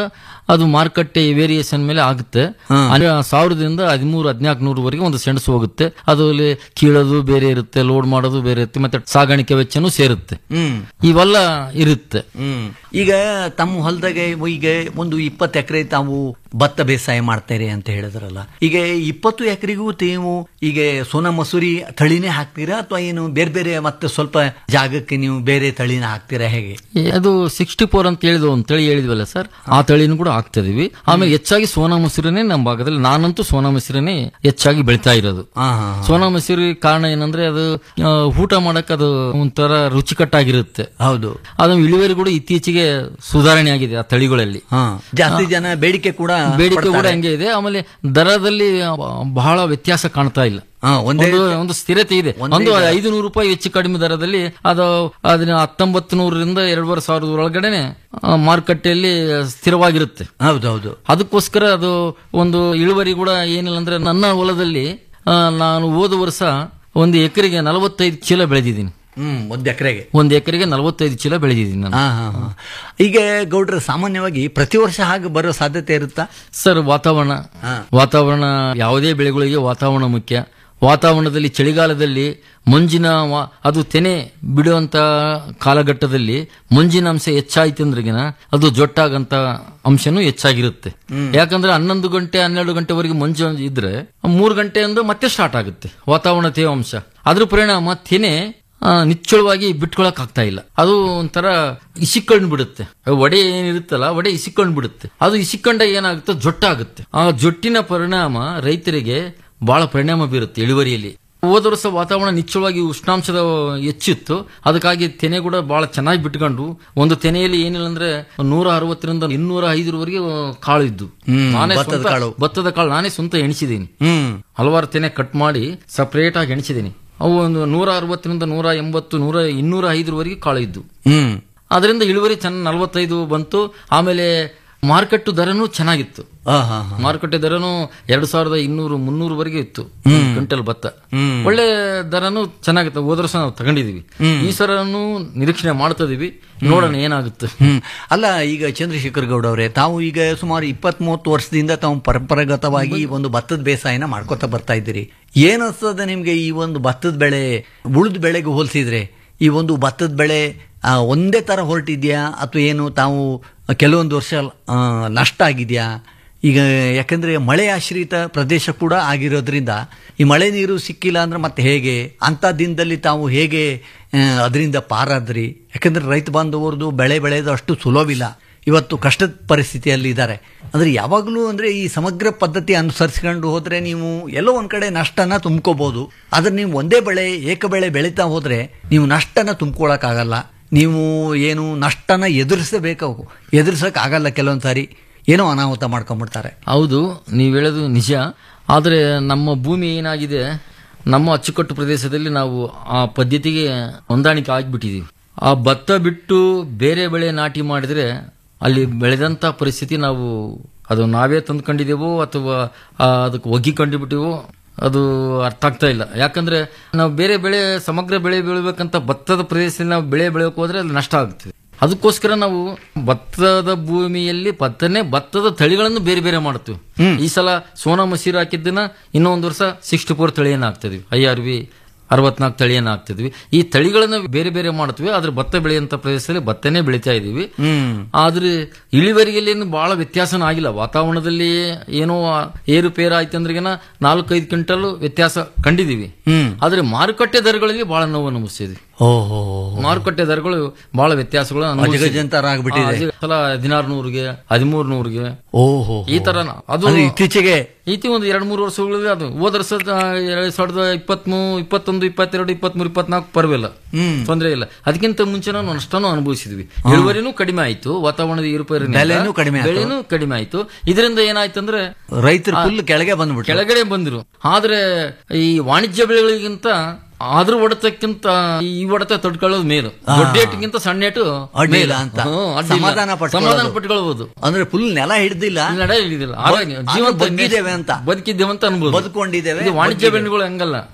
ಅದು ಮಾರುಕಟ್ಟೆ ವೇರಿಯೇಷನ್ ಮೇಲೆ ಆಗುತ್ತೆ ಅಂದ್ರೆ ಸಾವಿರದಿಂದ ಹದಿಮೂರು ಹದಿನಾಲ್ಕು ನೂರವರೆಗೆ ಒಂದು ಸೆಣಸು ಹೋಗುತ್ತೆ ಅದು ಅಲ್ಲಿ ಕೀಳೋದು ಬೇರೆ ಇರುತ್ತೆ ಲೋಡ್ ಮಾಡೋದು ಬೇರೆ ಇರುತ್ತೆ ಮತ್ತೆ ಸಾಗಾಣಿಕೆ ವೆಚ್ಚನೂ ಸೇರುತ್ತೆ ಹ್ಮ್ ಇವೆಲ್ಲ ಇರುತ್ತೆ ಹ್ಮ್ ಈಗ ತಮ್ಮ ಹೊಲದಾಗೆ ಈಗ ಒಂದು ಇಪ್ಪತ್ತು ಎಕರೆ ತಾವು ಭತ್ತ ಬೇಸಾಯ ಮಾಡ್ತಾರೆ ಅಂತ ಹೇಳಿದ್ರಲ್ಲ ಈಗ ಇಪ್ಪತ್ತು ಎಕರೆಗೂ ನೀವು ಈಗ ಸೋನಾ ಮಸೂರಿ ತಳಿನೇ ಹಾಕ್ತೀರಾ ಅಥವಾ ಏನು ಬೇರೆ ಬೇರೆ ಮತ್ತೆ ಸ್ವಲ್ಪ ಜಾಗಕ್ಕೆ ನೀವು ಬೇರೆ ತಳಿನ ಹಾಕ್ತೀರಾ ಹೇಗೆ ಈ ಅದು ಸಿಕ್ಸ್ಟಿ ಫೋರ್ ಅಂತ ಹೇಳಿದ್ವು ಒಂದು ತಳಿ ಹೇಳಿದ್ವಲ್ಲ ಸರ್ ಆ ತಳಿನೂ ಕೂಡ ಹಾಕ್ತಾ ಇದೀವಿ ಆಮೇಲೆ ಹೆಚ್ಚಾಗಿ ಸೋನಾ ಮಸೂರಿನೇ ನಮ್ಮ ಭಾಗದಲ್ಲಿ ನಾನಂತೂ ಸೋನಾ ಮಸೂರಿನೇ ಹೆಚ್ಚಾಗಿ ಬೆಳಿತಾ ಇರೋದು ಹಾ ಹಾ ಸೋನಾ ಮಸೂರಿ ಕಾರಣ ಏನಂದ್ರೆ ಅದು ಆ, ಊಟ ಮಾಡಕ್ ಅದು ಒಂಥರ ರುಚಿಕಟ್ಟಾಗಿರುತ್ತೆ ಹೌದು ಅದು ಇಳುವರಿ ಕೂಡ ಇತ್ತೀಚೆಗೆ ಸುಧಾರಣೆ ಆಗಿದೆ ಆ ತಳಿಗಳಲ್ಲಿ ಹಾ ಜಾಸ್ತಿ ಜನ ಬೇಡಿಕೆ ಕೂಡ ಬೇಡಿಕೆ ಕೂಡ ಪಡ್ತಾರೆ. ಹಂಗೆ ಇದೆ ಆಮೇಲೆ ದರದಲ್ಲಿ ಬಹಳ ವ್ಯತ್ಯಾಸ ಕಾಣ್ತಾ ಇಲ್ಲ ಹಾ, ಒಂದೇ ಒಂದು ಒಂದು ಸ್ಥಿರತೆ ಇದೆ ಒಂದೇ ಒಂದು ದರ. ಐದು ನೂರು ರೂಪಾಯಿ ಹೆಚ್ಚು ಕಡಿಮೆ ದರದಲ್ಲಿ ಅದು ಅದನ್ನ ಹತ್ತೊಂಬತ್ತು ನೂರರಿಂದ ಎರಡೂವರೆ ಸಾವಿರದ ಒಳಗಡೆನೆ ಆ, ಮಾರುಕಟ್ಟೆಯಲ್ಲಿ ಸ್ಥಿರವಾಗಿರುತ್ತೆ ಹೌದೌದು ಅದಕ್ಕೋಸ್ಕರ ಅದು ಒಂದು ಇಳುವರಿ ಕೂಡ ಏನಿಲ್ಲ ಅಂದ್ರೆ ನನ್ನ ಹೊಲದಲ್ಲಿ ಆ, ನಾನು ಹೋದ ವರ್ಷ ಒಂದು ಎಕರೆಗೆ ನಲವತ್ತೈದು ಚೀಲ ಬೆಳೆದಿದ್ದೀನಿ ಹ್ಮ್ ಒಂದ್ ಎಕರೆಗೆ ಒಂದು ಎಕರೆಗೆ ನಲವತ್ತೈದು ಚೀಲ ಬೆಳೆದಿದ್ದೀನಿ ನಾನು ಹಾ ಹಾ ಹಾ ಈಗ ಗೌಡ್ರ ಸಾಮಾನ್ಯವಾಗಿ ಪ್ರತಿ ವರ್ಷ ಹಾಗೆ ಬರೋ ಸಾಧ್ಯತೆ ಇರುತ್ತಾ ಸರ್ ವಾತಾವರಣ ಹಾ. ವಾತಾವರಣ ಯಾವುದೇ ಬೆಳೆಗಳಿಗೆ ವಾತಾವರಣ ಮುಖ್ಯ ವಾತಾವರಣದಲ್ಲಿ ಚಳಿಗಾಲದಲ್ಲಿ ಮಂಜಿನ ವಾ- ಅದು ತೆನೆ ಬಿಡುವಂತ ಕಾಲಘಟ್ಟದಲ್ಲಿ ಮಂಜಿನ ಅಂಶ ಹೆಚ್ಚಾಯ್ತು ಅಂದ್ರೆಗಿನ ಅದು ಜೊಟ್ಟಾಗಂತ ಅಂಶನೂ ಹೆಚ್ಚಾಗಿರುತ್ತೆ ಯಾಕಂದ್ರೆ ಹನ್ನೊಂದು ಗಂಟೆ ಹನ್ನೆರಡು ಗಂಟೆವರೆಗೆ ಮಂಜು ಇದ್ರೆ ಮೂರು ಗಂಟೆಯಿಂದ ಮತ್ತೆ ಸ್ಟಾರ್ಟ್ ಆಗುತ್ತೆ ವಾತಾವರಣ ತೇವಾಂಶ ಅದ್ರ ಪರಿಣಾಮ ತೆನೆ ಆ, ನಿಚ್ಚಳವಾಗಿ ಬಿಟ್ಕೊಳಕ್ ಆಗ್ತಾ ಇಲ್ಲ ಅದು ಒಂಥರ ಇಸಿಕೊಂಡ್ ಬಿಡುತ್ತೆ ಒಡೆ ಏನಿರುತ್ತಲ್ಲ ಒಡೆ ಇಸಿಕೊಂಡ್ ಬಿಡುತ್ತೆ ಅದು ಇಸಿಕೊಂಡಾಗ ಏನಾಗುತ್ತೆ ಜೊಟ್ಟಾಗುತ್ತೆ ಆ ಜೊಟ್ಟಿನ ಪರಿಣಾಮ ರೈತರಿಗೆ ಬಹಳ ಪರಿಣಾಮ ಬೀರುತ್ತೆ ಇಳುವರಿಯಲ್ಲಿ ಹೋದ ವರ್ಷ ವಾತಾವರಣ ನಿಚ್ಚಳವಾಗಿ ಉಷ್ಣಾಂಶದ ಹೆಚ್ಚಿತ್ತು ಅದಕ್ಕಾಗಿ ತೆನೆ ಕೂಡ ಬಹಳ ಚೆನ್ನಾಗಿ ಬಿಟ್ಕೊಂಡು ಒಂದು ತೆನೆಯಲ್ಲಿ ಏನಿಲ್ಲ ಅಂದ್ರೆ ನೂರ ಅರವತ್ತರಿಂದ ಇನ್ನೂರ ಐದರವರೆಗೆ ಕಾಳು ಇದ್ದು ಹ್ಮ್, ನಾನೇ ಭತ್ತದ ಸ್ವಂತ- ಕಾಳು. ಭತ್ತದ ಕಾಳು ನಾನೇ ಸ್ವಂತ ಎಣಿಸಿದ್ದೀನಿ ಹ್ಮ್ ಹಲವಾರು ತೆನೆ ಕಟ್ ಮಾಡಿ ಸಪರೇಟ್ ಆಗಿ ಎಣಿಸಿದ್ದೀನಿ ಅವು ಒಂದು ನೂರ ಅರವತ್ತರಿಂದ ನೂರ ಎಂಬತ್ತು ನೂರ ಇನ್ನೂರ ಐದರವರೆಗೆ ಕಾಳು ಇದ್ದು ಹ್ಮ್ ಅದರಿಂದ ಇಳುವರಿ ಚೆನ್ನ ನಲವತ್ತೈದು ಬಂತು ಆಮೇಲೆ ಮಾರುಕಟ್ಟು ದರನೂ ಚೆನ್ನಾಗಿತ್ತು ಹಾ ಹಾ ಹಾ ಮಾರುಕಟ್ಟೆ ದರನು ಎರಡು ಸಾವಿರದ ಇನ್ನೂರು ಮುನ್ನೂರವರೆಗೆ ಇತ್ತು ಕ್ವಿಂಟಲ್ ಭತ್ತ ಹ್ಮ್. ಒಳ್ಳೆ ದರನು ಚೆನ್ನಾಗಿತ್ತು ಹೋದ ವರ್ಷ ನಾವು ತಗೊಂಡಿದೀವಿ ಈ ಸರನು ನಿರೀಕ್ಷಣೆ ಮಾಡ್ತಾ ಇದೀವಿ ನೋಡೋಣ ಏನಾಗುತ್ತೆ ಹ್ಮ್ ಅಲ್ಲ ಈಗ ಚಂದ್ರಶೇಖರ್ ಗೌಡ ಅವರೇ ತಾವು ಈಗ ಸುಮಾರು ಇಪ್ಪತ್ತ್ ಮೂವತ್ತು ವರ್ಷದಿಂದ ತಾವು ಪರಂಪರಾಗತವಾಗಿ ಒಂದು ಭತ್ತದ ಬೇಸಾಯನ ಮಾಡ್ಕೊತಾ ಬರ್ತಾ ಇದ್ದೀರಿ ಏನಿಸ್ತದೆ ನಿಮ್ಗೆ ಈ ಒಂದು ಭತ್ತದ ಬೆಳೆ ಉಳಿದ ಬೆಳೆಗೆ ಹೋಲಿಸಿದ್ರೆ ಈ ಒಂದು ಭತ್ತದ ಬೆಳೆ ಆ, ಒಂದೇ ತರ ಹೊರಟಿದ್ಯಾ ಅಥವಾ ಏನು ತಾವು ಕೆಲವೊಂದು ವರ್ಷ ಆ, ನಷ್ಟ ಆಗಿದೆಯಾ ಈಗ ಯಾಕಂದ್ರೆ ಮಳೆ ಆಶ್ರಿತ ಪ್ರದೇಶ ಕೂಡ ಆಗಿರೋದ್ರಿಂದ ಈ ಮಳೆ ನೀರು ಸಿಕ್ಕಿಲ್ಲ ಅಂದ್ರೆ ಮತ್ತೆ ಹೇಗೆ ಅಂಥ ದಿನದಲ್ಲಿ ತಾವು ಹೇಗೆ ಅದರಿಂದ ಪಾರಾದ್ರಿ ಯಾಕಂದ್ರೆ ರೈತ ಬಾಂಧವರದು ಬೆಳೆ ಬೆಳೆಯೋದು ಅಷ್ಟು ಸುಲಭವಿಲ್ಲ ಇವತ್ತು ಕಷ್ಟದ ಪರಿಸ್ಥಿತಿಯಲ್ಲಿ ಇದ್ದಾರೆ ಅಂದ್ರೆ ಯಾವಾಗಲೂ ಅಂದ್ರೆ ಈ ಸಮಗ್ರ ಪದ್ಧತಿ ಅನುಸರಿಸ್ಕೊಂಡು ಹೋದ್ರೆ ನೀವು ಎಲ್ಲೋ ಒಂದ್ ಕಡೆ ನಷ್ಟನ ತುಂಬ್ಕೋಬಹುದು ಆದ್ರೆ ನೀವು ಒಂದೇ ಬೆಳೆ ಏಕ ಬೆಳೆ ಬೆಳೀತಾ ಹೋದ್ರೆ ನೀವು ನಷ್ಟನ ತುಂಬ್ಕೊಳಕ್ಕಾಗಲ್ಲ ನೀವು ಏನು ನಷ್ಟನ ಎದುರಿಸಬೇಕು ಎದುರಿಸಕ್ ಆಗಲ್ಲ ಕೆಲವೊಂದ್ ಸಾರಿ ಏನೋ ಅನಾಹುತ ಮಾಡ್ಕೊಂಡ್ಬಿಡ್ತಾರೆ ಹೌದು ನೀವು ಹೇಳೋದು ನಿಜ ಆದರೆ ನಮ್ಮ ಭೂಮಿ ಏನಾಗಿದೆ ನಮ್ಮ ಅಚ್ಚುಕಟ್ಟು ಪ್ರದೇಶದಲ್ಲಿ ನಾವು ಆ ಪದ್ಧತಿಗೆ ಹೊಂದಾಣಿಕೆ ಆಗಿಬಿಟ್ಟಿದ್ದೀವಿ ಆ ಭತ್ತ ಬಿಟ್ಟು ಬೇರೆ ಬೆಳೆ ನಾಟಿ ಮಾಡಿದ್ರೆ ಅಲ್ಲಿ ಬೆಳೆದಂತ ಪರಿಸ್ಥಿತಿ ನಾವು ಅದು ನಾವೇ ತಂದ್ಕೊಂಡಿದ್ದೇವೋ ಅಥವಾ ಆ, ಅದಕ್ಕೆ ಒಗ್ಗಿಕೊಂಡು ಬಿಟ್ಟಿವೋ ಅದು ಅರ್ಥ ಆಗ್ತಾ ಇಲ್ಲ ಯಾಕಂದ್ರೆ ನಾವು ಬೇರೆ ಬೆಳೆ ಸಮಗ್ರ ಬೆಳೆ ಬೆಳಿಬೇಕಂತ ಭತ್ತದ ಪ್ರದೇಶದಲ್ಲಿ ನಾವು ಬೆಳೆ ಬೆಳೆಯೋಕೆ ಹೋದ್ರೆ ಅಲ್ಲಿ ನಷ್ಟ ಆಗುತ್ತೆ ಅದಕ್ಕೋಸ್ಕರ ನಾವು ಭತ್ತದ ಭೂಮಿಯಲ್ಲಿ ಭತ್ತನೇ ಭತ್ತದ ತಳಿಗಳನ್ನು ಬೇರೆ ಬೇರೆ ಮಾಡ್ತೀವಿ ಈ ಸಲ ಸೋನಾ ಮಸೀರ್ ಹಾಕಿದ್ದನ್ನ ಇನ್ನೊಂದು ವರ್ಷ ಸಿಕ್ಸ್ಟಿ ಫೋರ್ ತಳಿಯನ್ನು ಹಾಕ್ತಿದ್ವಿ ಐ ಆರ್ ವಿ ಅರವತ್ನಾಲ್ಕು ತಳಿಯನ್ನು ಹಾಕ್ತಿದ್ವಿ ಈ ತಳಿಗಳನ್ನು ಬೇರೆ ಬೇರೆ ಮಾಡ್ತೀವಿ ಆದ್ರೆ ಭತ್ತ ಬೆಳೆಯಂತ ಪ್ರದೇಶದಲ್ಲಿ ಭತ್ತನೇ ಬೆಳಿತಾ ಇದೀವಿ ಆದ್ರೆ ಇಳುವರಿಯಲ್ಲಿ ಏನು ಬಹಳ ವ್ಯತ್ಯಾಸನೂ ಆಗಿಲ್ಲ ವಾತಾವರಣದಲ್ಲಿ ಏನೋ ಏರುಪೇರು ಆಯ್ತು ಅಂದ್ರಿಗೆನ ನಾಲ್ಕೈದು ಕ್ವಿಂಟಲ್ ವ್ಯತ್ಯಾಸ ಕಂಡಿದೀವಿ ಆದ್ರೆ ಮಾರುಕಟ್ಟೆ ದರಗಳಲ್ಲಿ ಬಹಳ ನೋವು ಅನುಭವಿಸಿದ್ವಿ ಓಹೋ ಮಾರುಕಟ್ಟೆ ದರಗಳು ಬಹಳ ವ್ಯತ್ಯಾಸಗಳು ಅನುಭವಿಸಿದ್ವಿ. ಅಜಗಜಾಂತರ ಆಗ್ಬಿಟ್ಟಿದೆ. ಆ, ಅಜಗ- ಸಲ ಹದಿನಾರು ನೂರಿಗೆ ಹದಿಮೂರು ನೂರಿಗೆ ಓಹೋ ಈ ತರ ನ- ಅದು ಅದು ಇತ್ತೀಚೆಗೆ ಈತಿ ಒಂದು ಎರಡು ಮೂರು ವರ್ಷಗಳಲ್ಲಿ ಅದು ಹೋದ ವರ್ಷ ಎರಡ್ ಸಾವಿರದ ಇಪ್ಪತ್ಮೂ ಇಪ್ಪತ್ತೊಂದು ಇಪ್ಪತ್ತೆರಡು ಇಪ್ಪತ್ಮೂರು ಇಪ್ಪತ್ನಾಲ್ಕು ಪರವಿಲ್ಲ ತೊಂದರೆ ಇಲ್ಲ ಅದಕ್ಕಿಂತ ಮುಂಚೆ ನಾವು ನಷ್ಟನೂ ಅನುಭವಿಸಿದ್ವಿ ಇಳುವರಿನೂ ಕಡಿಮೆ ಆಯ್ತು ವಾತಾವರಣದ ಏರುಪೇರಿನ ಬೆಲೆನೂ ಕಡಿಮೆ ಆಯ್ತು. ಬೆಳೆನೂ ಕಡಿಮೆ ಆಯ್ತು ಇದರಿಂದ ಏನಾಯ್ತು ಅಂದ್ರೆ ರೈತರು ಫುಲ್ ಕೆಳಗೆ ಬಂದ್ಬಿಟ್ರು ಕೆಳಗಡೆ ಬಂದ್ರು ಆದ್ರೆ ಈ ವಾಣಿಜ್ಯ ಬೆಳೆಗಳಿಗಿಂತ ಅದ್ರ ಹೊಡೆತಕ್ಕಿಂತ ಈ ಹೊಡೆತ ತಡ್ಕೊಳ್ಳೋದು ಮೇಲು ದೊಡ್ಡ ಏಟಿಗಿಂತ ಸಣ್ಣ ಏಟು ಅಡ್ಡಿಲ್ಲ ಮೇಲು. ಅಂತ ಹ್ಮ್, ಅಡ್ಡಿಲ್ಲ. ಸಮಾಧಾನ ಪಟ್ಕೊಳ್ಳೋದು. ಸಮಾಧಾನ ಪಟ್ಕೊಳ್ಬಹುದು ಅಂದ್ರೆ ಫುಲ್ ನೆಲ ಹಿಡ್ದಿಲ್ಲ ನಡ ಹಿಡಿದಿಲ್ಲ ಆರೋಗ್ಯ ಅಂದ್ರೆ ಜೀವಂತ ಬದುಕಿದ್ದೇವೆ ಅಂತ ಬದುಕಿದ್ದೇವೆ ಅಂತ ಅನ್ಬೋದು ಬದುಕೊಂಡಿದ್ದೇವೆ, ಇದು ವಾಣಿಜ್ಯ ಬದುಕಿದ್ದೇವೆ. ಬೆಳೆಗಳು ಹಂಗಲ್ಲ ಹ್ಮ್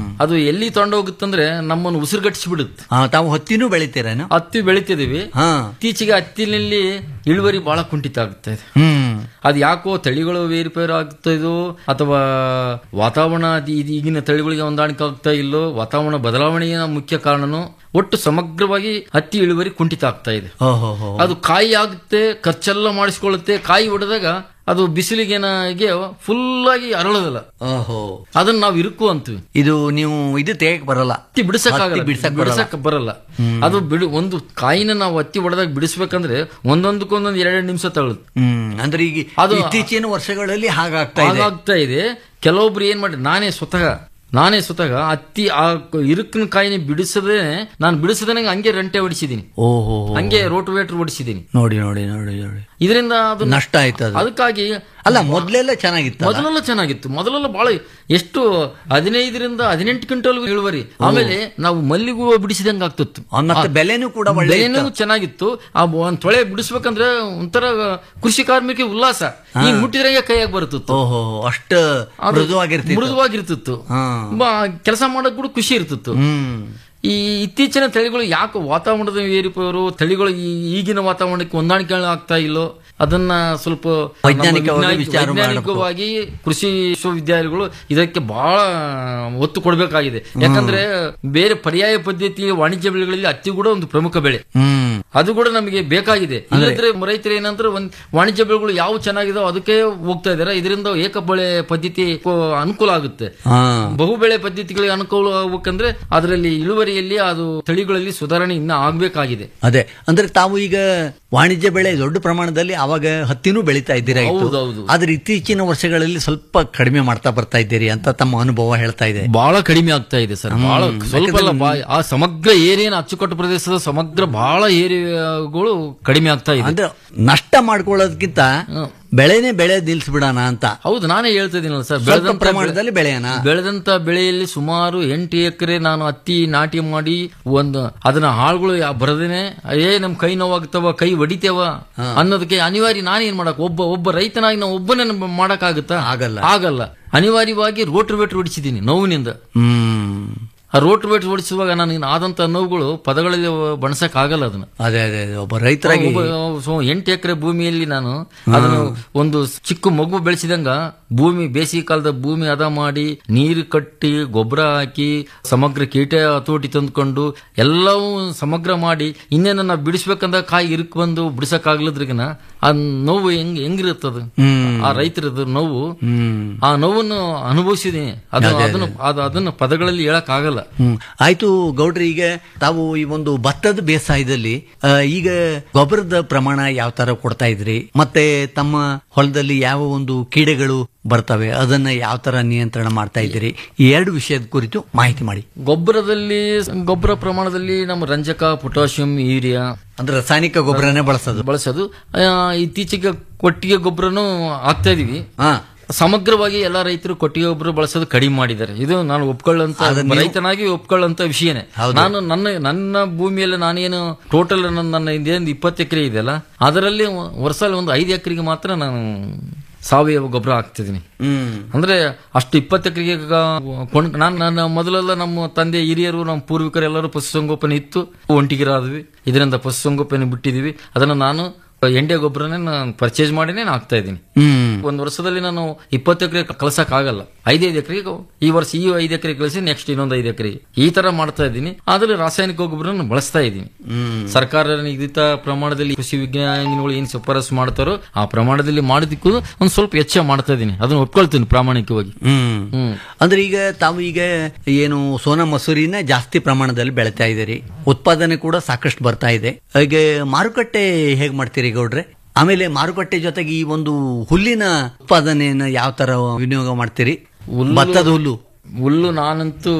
ಅದು ಎಲ್ಲಿ ತೊಂಡೋಗುತ್ತಂದ್ರೆ ನಮ್ಮನ್ನು ಉಸಿರುಗಟ್ಟಿಸ್ಬಿಡುತ್ತೆ ಆ, ತಾವು ಹತ್ತಿನೂ ಬೆಳಿತೀರೇನು ಹತ್ತಿ ಬೆಳಿತಿದೀವಿ ಹಾ ಇತ್ತೀಚೆಗೆ ಹತ್ತಿನಲ್ಲಿ ಇಳುವರಿ ಬಹಳ ಕುಂಠಿತ ಆಗುತ್ತೆ ಇದೆ ಹ್ಮ್ ಅದು ಯಾಕೋ ತಳಿಗಳು ಏರುಪೇರು ಆಗ್ತಾ ಇದೋ ಅಥವಾ ವಾತಾವರಣ ಅದು ಇದು ಈಗಿನ ತಳಿಗಳಿಗೆ ಹೊಂದಾಣಿಕೆ ಆಗ್ತಾ ಇಲ್ಲೋ ವಾತಾವರಣ ಬದಲಾವಣೆಯ ಮುಖ್ಯ ಕಾರಣನು ಒಟ್ಟು ಸಮಗ್ರವಾಗಿ ಹತ್ತಿ ಇಳುವರಿ ಕುಂಠಿತ ಆಗ್ತಾ ಇದೆ ಓಹೋ ಹೋ ಅದು ಕಾಯಿ ಆಗುತ್ತೆ ಖರ್ಚೆಲ್ಲ ಮಾಡಿಸ್ಕೊಳ್ಳುತ್ತೆ ಕಾಯಿ ಹೊಡೆದಾಗ ಅದು ಬಿಸಿಲಿಗೆನಾಗೆ ಫುಲ್ ಆಗಿ ಅರಳೋದಿಲ್ಲ ಓಹೋ ಅದನ್ನ ನಾವು ಇರುಕು ಅಂತೀವಿ ಇದು ನೀವು ಇದು ತೆಗಕ್ ಬರಲ್ಲ ಹತ್ತಿ ಬಿಡಿಸಕ್ಕಾಗಲ್ಲ ಹತ್ತಿ ಬಿಡ್ಸಕ್ ಬರಲ್ಲ. ಬಿಡಿಸಕ್ ಬರಲ್ಲ ಅದು ಬಿಡು ಒಂದು ಕಾಯಿನ ನಾವು ಹತ್ತಿ ಹೊಡೆದಾಗ ಬಿಡಿಸ್ಬೇಕಂದ್ರೆ ಒಂದೊಂದಕ್ಕೊಂದೊಂದು ಎರಡೆರಡು ನಿಮಿಷ ತಗೊಳುತ್ತೆ ಹ್ಮ್ ಅಂದ್ರೆ ಈಗ ಅದು- ಇತ್ತೀಚಿನ ವರ್ಷಗಳಲ್ಲಿ ಹಾಗಾಗ್ತಾ ಇದೆ ಹಾಗಾಗ್ತಾ ಇದೆ ಕೆಲವೊಬ್ರು ಏನ್ ಮಾಡಿ ನಾನೇ ಸ್ವತಃ ನಾನೇ ಸ್ವತಃ ಹತ್ತಿ ಆ ಇರುಕಿನ ಕಾಯಿನ ಬಿಡಿಸದೆ ನಾನು ಬಿಡಿಸದೇ ಹಂಗೆ ರಂಟೆ ಹೊಡಿಸಿದೀನಿ ಓಹೋ ಹಂಗೆ ರೋಟೋವೇಟರ್ ಹೊಡಿಸಿದೀನಿ ನೋಡಿ ನೋಡಿ ನೋಡಿ ನೋಡಿ ಇದರಿಂದ ಅದು ನಷ್ಟ ಆಯ್ತು ಅದು ಅದಕ್ಕಾಗಿ ಅಲ್ಲ ಮೊದ್ಲೆಲ್ಲ ಚೆನ್ನಾಗಿತ್ತು ಮೊದಲೆಲ್ಲ ಚೆನ್ನಾಗಿತ್ತು ಮೊದಲೆಲ್ಲ ಬಹಳ ಎಷ್ಟು ಹದಿನೈದರಿಂದ ಹದಿನೆಂಟು ಕ್ವಿಂಟಲ್ ಇಳುವರಿ ಆಮೇಲೆ ನಾವು ಮಲ್ಲಿಗೂ ಬಿಡಿಸಿದಂಗ ಆಗ್ತಿತ್ತು ಮತ್ತೆ ಬೆಲೆನೂ ಕೂಡ ಒಳ್ಳೆ ಬೆಲೆನೂ ಚೆನ್ನಾಗಿತ್ತು ಆ ಒಂದ್ ತೊಳೆ ಬಿಡಿಸ್ಬೇಕಂದ್ರೆ ಒಂಥರ ಕೃಷಿ ಕಾರ್ಮಿಕ ಉಲ್ಲಾಸ ಈಗ ಮುಟ್ಟಿದ್ರೆ ಕೈಯಾಗಿ ಬರುತ್ತಿತ್ತು ಓಹೋ ಅಷ್ಟ ಅದು ಮೃದುವಾಗಿರ್ತಿತ್ತು ಮೃದುವಾಗಿರ್ತಿತ್ತು ಹಾ. ಕೆಲಸ ಮಾಡಕ್ ಕೂಡ ಖುಷಿ ಇರ್ತಿತ್ತು ಹ್ಮ್ ಈ ಇತ್ತೀಚಿನ ತಳಿಗಳು ಯಾಕೆ ವಾತಾವರಣದ ಏರಿಪವರು ತಳಿಗಳು ಈ- ಈಗಿನ ವಾತಾವರಣಕ್ಕೆ ಹೊಂದಾಣಿಕೆ ಆಗ್ತಾ ಇಲ್ಲೋ ಅದನ್ನ ಸ್ವಲ್ಪ ನಮ್ಮ ವೈಜ್ಞಾನಿಕವಾಗಿ ವೈಜ್ಞಾನಿಕ- ವಿಚಾರ ಮಾಡ್ಬೇಕು. ವೈಜ್ಞಾನಿಕವಾಗಿ ಕೃಷಿ ವಿಶ್ವವಿದ್ಯಾಲಯಗಳು ಇದಕ್ಕೆ ಬಹಳ ಒತ್ತು ಕೊಡಬೇಕಾಗಿದೆ ಯಾಕಂದ್ರೆ ಬೇರೆ ಪರ್ಯಾಯ ಪದ್ಧತಿ ವಾಣಿಜ್ಯ ಬೆಳೆಗಳಲ್ಲಿ ಹತ್ತಿ ಕೂಡ ಒಂದು ಪ್ರಮುಖ ಬೆಳೆ ಹ್ಮ್ ಅದು ಕೂಡ ನಮಗೆ ಬೇಕಾಗಿದೆ ಇಲ್ಲದ್ರೆ ರೈತರು ಏನಂದ್ರೆ ಒಂದ್ ವಾಣಿಜ್ಯ ಬೆಳೆಗಳು ಯಾವ ಚೆನ್ನಾಗಿದಾವ ಅದಕ್ಕೆ ಹೋಗ್ತಾ ಇದಾರೆ ಇದರಿಂದ ಏಕ ಬೆಳೆ ಪದ್ಧತಿ ಕೊ- ಅನುಕೂಲ ಆಗುತ್ತೆ ಹಾ ಬಹು ಬೆಳೆ ಪದ್ಧತಿಗಳಿಗೆ ಅನುಕೂಲ ಆಗ್ಬೇಕಂದ್ರೆ ಅದರಲ್ಲಿ ಇಳುವರಿಯಲ್ಲಿ ಅದು ತಳಿಗಳಲ್ಲಿ ಸುಧಾರಣೆ ಇನ್ನ ಆಗ್ಬೇಕಾಗಿದೆ ಅದೇ ಅಂದ್ರೆ ತಾವು ಈಗ ವಾಣಿಜ್ಯ ಬೆಳೆ ದೊಡ್ಡ ಪ್ರಮಾಣದಲ್ಲಿ ಅವಾಗ ಹತ್ತಿನೂ ಬೆಳೀತಾ ಇದ್ದೀರಾ ಇತ್ತು. ಹೌದೌದು. ಆದ್ರೆ ಇತ್ತೀಚಿನ ವರ್ಷಗಳಲ್ಲಿ ಸ್ವಲ್ಪ ಕಡಿಮೆ ಮಾಡ್ತಾ ಬರ್ತಾ ಇದ್ದೀರಿ ಅಂತ ತಮ್ಮ ಅನುಭವ ಹೇಳ್ತಾ ಇದೆ ಬಹಳ ಕಡಿಮೆ ಆಗ್ತಾ ಇದೆ ಸರ್ ಬಹಳ ಸ್ವಲ್ಪ ಅಲ್ಲ ಬಾ- ಆ ಸಮಗ್ರ ಏರಿಯಾ ಅಚ್ಚುಕಟ್ಟು ಪ್ರದೇಶದ ಸಮಗ್ರ ಬಹಳ ಏರಿಯಾಗಳು ಕಡಿಮೆ ಆಗ್ತಾ ಇದೆ ಅಂದ್ರೆ ನಷ್ಟ ಮಾಡ್ಕೊಳ್ಳೋದಕ್ಕಿಂತ ಬೆಳೆನೇ ಬೆಳೆ ನಿಲ್ಸ್ಬಿಡೋಣ ಅಂತ ಹೌದು ನಾನೇ ಹೇಳ್ತಾ ಇದೀನಲ್ಲ ಸರ್ ಸ್ವಲ್ಪ ಬೆಳೆದಂತ ಪ್ರಮಾಣದಲ್ಲಿ ಬೆಳೆಯೋಣ ಬೆಳೆದಂತ ಬೆಳೆಯಲ್ಲಿ ಸುಮಾರು ಎಂಟು ಎಕರೆ ನಾನು ಹತ್ತಿ ನಾಟಿ ಮಾಡಿ ಒಂದು ಅದನ್ನ ಹಾಳುಗಳು ಯಾ- ಬರದೇನೆ ಏ ನಮ್ ಕೈ ನೋವಾಗ್ತವ ಕೈ ಹೊಡಿತೇವ ಅನ್ನೋದಕ್ಕೆ ಅನಿವಾರ್ಯ ನಾನೇನ್ ಮಾಡಕ್ ಒಬ್ಬ ಒಬ್ಬ ರೈತನಾಗಿ ನಾವು ಒಬ್ಬನೇ ಮಾಡಕ್ ಆಗುತ್ತಾ ಆಗಲ್ಲ. ಆಗಲ್ಲ ಅನಿವಾರ್ಯವಾಗಿ ರೋಟ್ರ್ ವೇಟ್ರ್ ಹೊಡಿಸಿದೀನಿ ನೋವಿನಿಂದ ಹ್ಮ್ ಆ ರೋಟ್ರ್ ವೇಟ್ರ್ ಹೊಡಿಸುವಾಗ ನನಗೆ ಆದಂತ ನೋವುಗಳು ಪದಗಳಲ್ಲಿ ಬಣಸಕ್ ಆಗಲ್ಲ ಅದನ್ನ ಅದೇ ಅದೇ ಅದೇ. ಒಬ್ಬ ರೈತರಾಗಿ ಒಬ್ಬ- ಸೊ ಎಂಟು ಎಕರೆ ಭೂಮಿಯಲ್ಲಿ ನಾನು ಅದನ್ನು ಒಂದು ಚಿಕ್ಕ ಮಗು ಬೆಳೆಸಿದಂಗ ಭೂಮಿ ಬೇಸಿಗೆ ಕಾಲದ ಭೂಮಿ ಹದ ಮಾಡಿ ನೀರು ಕಟ್ಟಿ ಗೊಬ್ಬರ ಹಾಕಿ ಸಮಗ್ರ ಕೀಟ ಹತೋಟಿ ತಂದ್ಕೊಂಡು ಎಲ್ಲವೂ ಸಮಗ್ರ ಮಾಡಿ ಇನ್ನೇನ ನಾವು ಬಿಡಿಸ್ಬೇಕಂದ ಕಾಯಿ ಇರುಕ್ ಬಂದು ಬಿಡಿಸಕ್ ಆಗ್ಲದ್ರಿಗನ ಆ ನೋವು ಹೆಂಗ್ ಹೆಂಗಿರುತ್ತದು ಆ ರೈತರದು ನೋವು ಹ್ಮ್ ಆ ನೋವನ್ನು ಅನುಭವಿಸಿದೀನಿ ಅದು ಅದನ್ನು ಅದು ಅದನ್ನು ಪದಗಳಲ್ಲಿ ಹೇಳಕ್ ಆಗಲ್ಲ ಹ್ಮ್ ಆಯ್ತು ಗೌಡ್ರಿ ಈಗ ತಾವು ಈ ಒಂದು ಭತ್ತದ ಬೇಸಾಯದಲ್ಲಿ ಆ, ಈಗ ಗೊಬ್ಬರದ ಪ್ರಮಾಣ ಯಾವ ತರ ಕೊಡ್ತಾ ಇದ್ರಿ ಮತ್ತೆ ತಮ್ಮ ಹೊಲದಲ್ಲಿ ಯಾವ ಒಂದು ಕೀಡೆಗಳು ಬರ್ತವೆ ಅದನ್ನ ಯಾವ ತರ ನಿಯಂತ್ರಣ ಮಾಡ್ತಾ ಇದ್ದೀರಿ ಈ ಎರಡು ವಿಷಯದ ಕುರಿತು ಮಾಹಿತಿ ಮಾಡಿ ಗೊಬ್ಬರದಲ್ಲಿ ಗೊಬ್ಬರ ಪ್ರಮಾಣದಲ್ಲಿ ನಮ್ಮ ರಂಜಕ ಪೊಟ್ಯಾಷಿಯಂ ಯೂರಿಯಾ ಅಂದ್ರೆ ರಾಸಾಯನಿಕ ಗೊಬ್ಬರನೇ ಬಳಸೋದು ಬಳಸೋದು ಆ, ಇತ್ತೀಚೆಗೆ ಕೊಟ್ಟಿಗೆ ಗೊಬ್ಬರನು ಹಾಕ್ತಾ ಇದೀವಿ ಹಾ ಸಮಗ್ರವಾಗಿ ಎಲ್ಲಾ ರೈತರು ಕೊಟ್ಟಿಗೆ ಗೊಬ್ಬರ ಬಳಸೋದು ಕಡಿಮೆ ಮಾಡಿದ್ದಾರೆ ಇದು ನಾನು ಒಪ್ಕೊಳ್ಳಂತ ಅದನ್ನ ನೀವು- ರೈತನಾಗಿ ಒಪ್ಕೊಳ್ಳಂತ ವಿಷಯನೇ ಹೌದು. ನಾನು ನನ್ನ ನನ್ನ ಭೂಮಿಯಲ್ಲಿ ನಾನೇನು ಟೋಟಲ್ ನನ್ನ ಇದೇನು ಇಪ್ಪತ್ತು ಎಕರೆ ಇದೆಯಲ್ಲ ಅದರಲ್ಲಿ ವರ್ಷದಲ್ಲಿ ಒಂದು ಐದು ಎಕರೆಗೆ ಮಾತ್ರ ನಾನು ಸಾವಯವ ಗೊಬ್ಬರ ಹಾಕ್ತಿದ್ದೀನಿ ಹ್ಮ್ ಅಂದ್ರೆ ಅಷ್ಟು ಇಪ್ಪತ್ತು ಎಕರೆಗೆ ಕೊಂಡ್ ನಾನು ನನ್ನ ಮೊದಲೆಲ್ಲ ನಮ್ಮ ತಂದೆ ಹಿರಿಯರು ನಮ್ಮ ಪೂರ್ವಿಕರು ಎಲ್ಲರೂ ಪಶುಸಂಗೋಪನೆ ಇತ್ತು ಒಂಟಿಗಿರಾದ್ವಿ ಇದರಿಂದ ಪಶುಸಂಗೋಪನೆ ಬಿಟ್ಟಿದೀವಿ ಅದನ್ನ ನಾನು ಎಂಡೆ ಗೊಬ್ಬರನೇ ನಾನು ಪರ್ಚೇಸ್ ಮಾಡಿನೇ ನಾನು ಹಾಕ್ತಾ ಇದ್ದೀನಿ ಹ್ಮ್ ಒಂದು ವರ್ಷದಲ್ಲಿ ನಾನು ಇಪ್ಪತ್ತು ಎಕರೆ ಕಳ್ಸಕ್ ಆಗಲ್ಲ ಐದೈದು ಎಕರೆಗೆ ಈ ವರ್ಷ ಈ ಐದು ಎಕರೆ ಕಳಿಸಿ ನೆಕ್ಸ್ಟ್ ಇನ್ನೊಂದು ಐದು ಎಕರೆ ಈ ತರ ಮಾಡ್ತಾ ಇದ್ದೀನಿ ಆದ್ರೆ ರಾಸಾಯನಿಕ ಗೊಬ್ಬರನ ಬಳಸ್ತಾ ಇದ್ದೀನಿ ಸರ್ಕಾರ ನಿಗದಿತ ಪ್ರಮಾಣದಲ್ಲಿ ಕೃಷಿ ವಿಜ್ಞಾನಿಗಳು ಏನ್ ಶಿಫಾರಸು ಮಾಡ್ತಾರೋ ಆ ಪ್ರಮಾಣದಲ್ಲಿ ಮಾಡೋದಕ್ಕೂ ಒಂದು ಸ್ವಲ್ಪ ಹೆಚ್ಚ ಮಾಡ್ತಾ ಇದ್ದೀನಿ ಅದನ್ನ ಒಪ್ಕೊಳ್ತೀನಿ ಪ್ರಾಮಾಣಿಕವಾಗಿ ಹ್ಮ್ ಹ್ಮ್ ಅಂದ್ರೆ ಈಗ ತಾವು ಈಗ ಏನು ಸೋನಾ ಮಸೂರಿನ ಜಾಸ್ತಿ ಪ್ರಮಾಣದಲ್ಲಿ ಬೆಳಿತಾ ಇದ್ದೀರಿ ಉತ್ಪಾದನೆ ಕೂಡ ಸಾಕಷ್ಟು ಬರ್ತಾ ಇದೆ ಹಾಗೆ ಮಾರುಕಟ್ಟೆ ಹೇಗ್ ಮಾಡ್ತೀರಿ ಗೌಡ್ರೆ ಆಮೇಲೆ ಮಾರುಕಟ್ಟೆ ಜೊತೆಗೆ ಈ ಒಂದು ಹುಲ್ಲಿನ ಉತ್ಪಾದನೆಯನ್ನ ಯಾವ ತರ ವಿನಿಯೋಗ ಮಾಡ್ತೀರಿ ಹುಲ್ಲು- ಭತ್ತದ ಹುಲ್ಲು ಹುಲ್ಲು ನಾನಂತೂ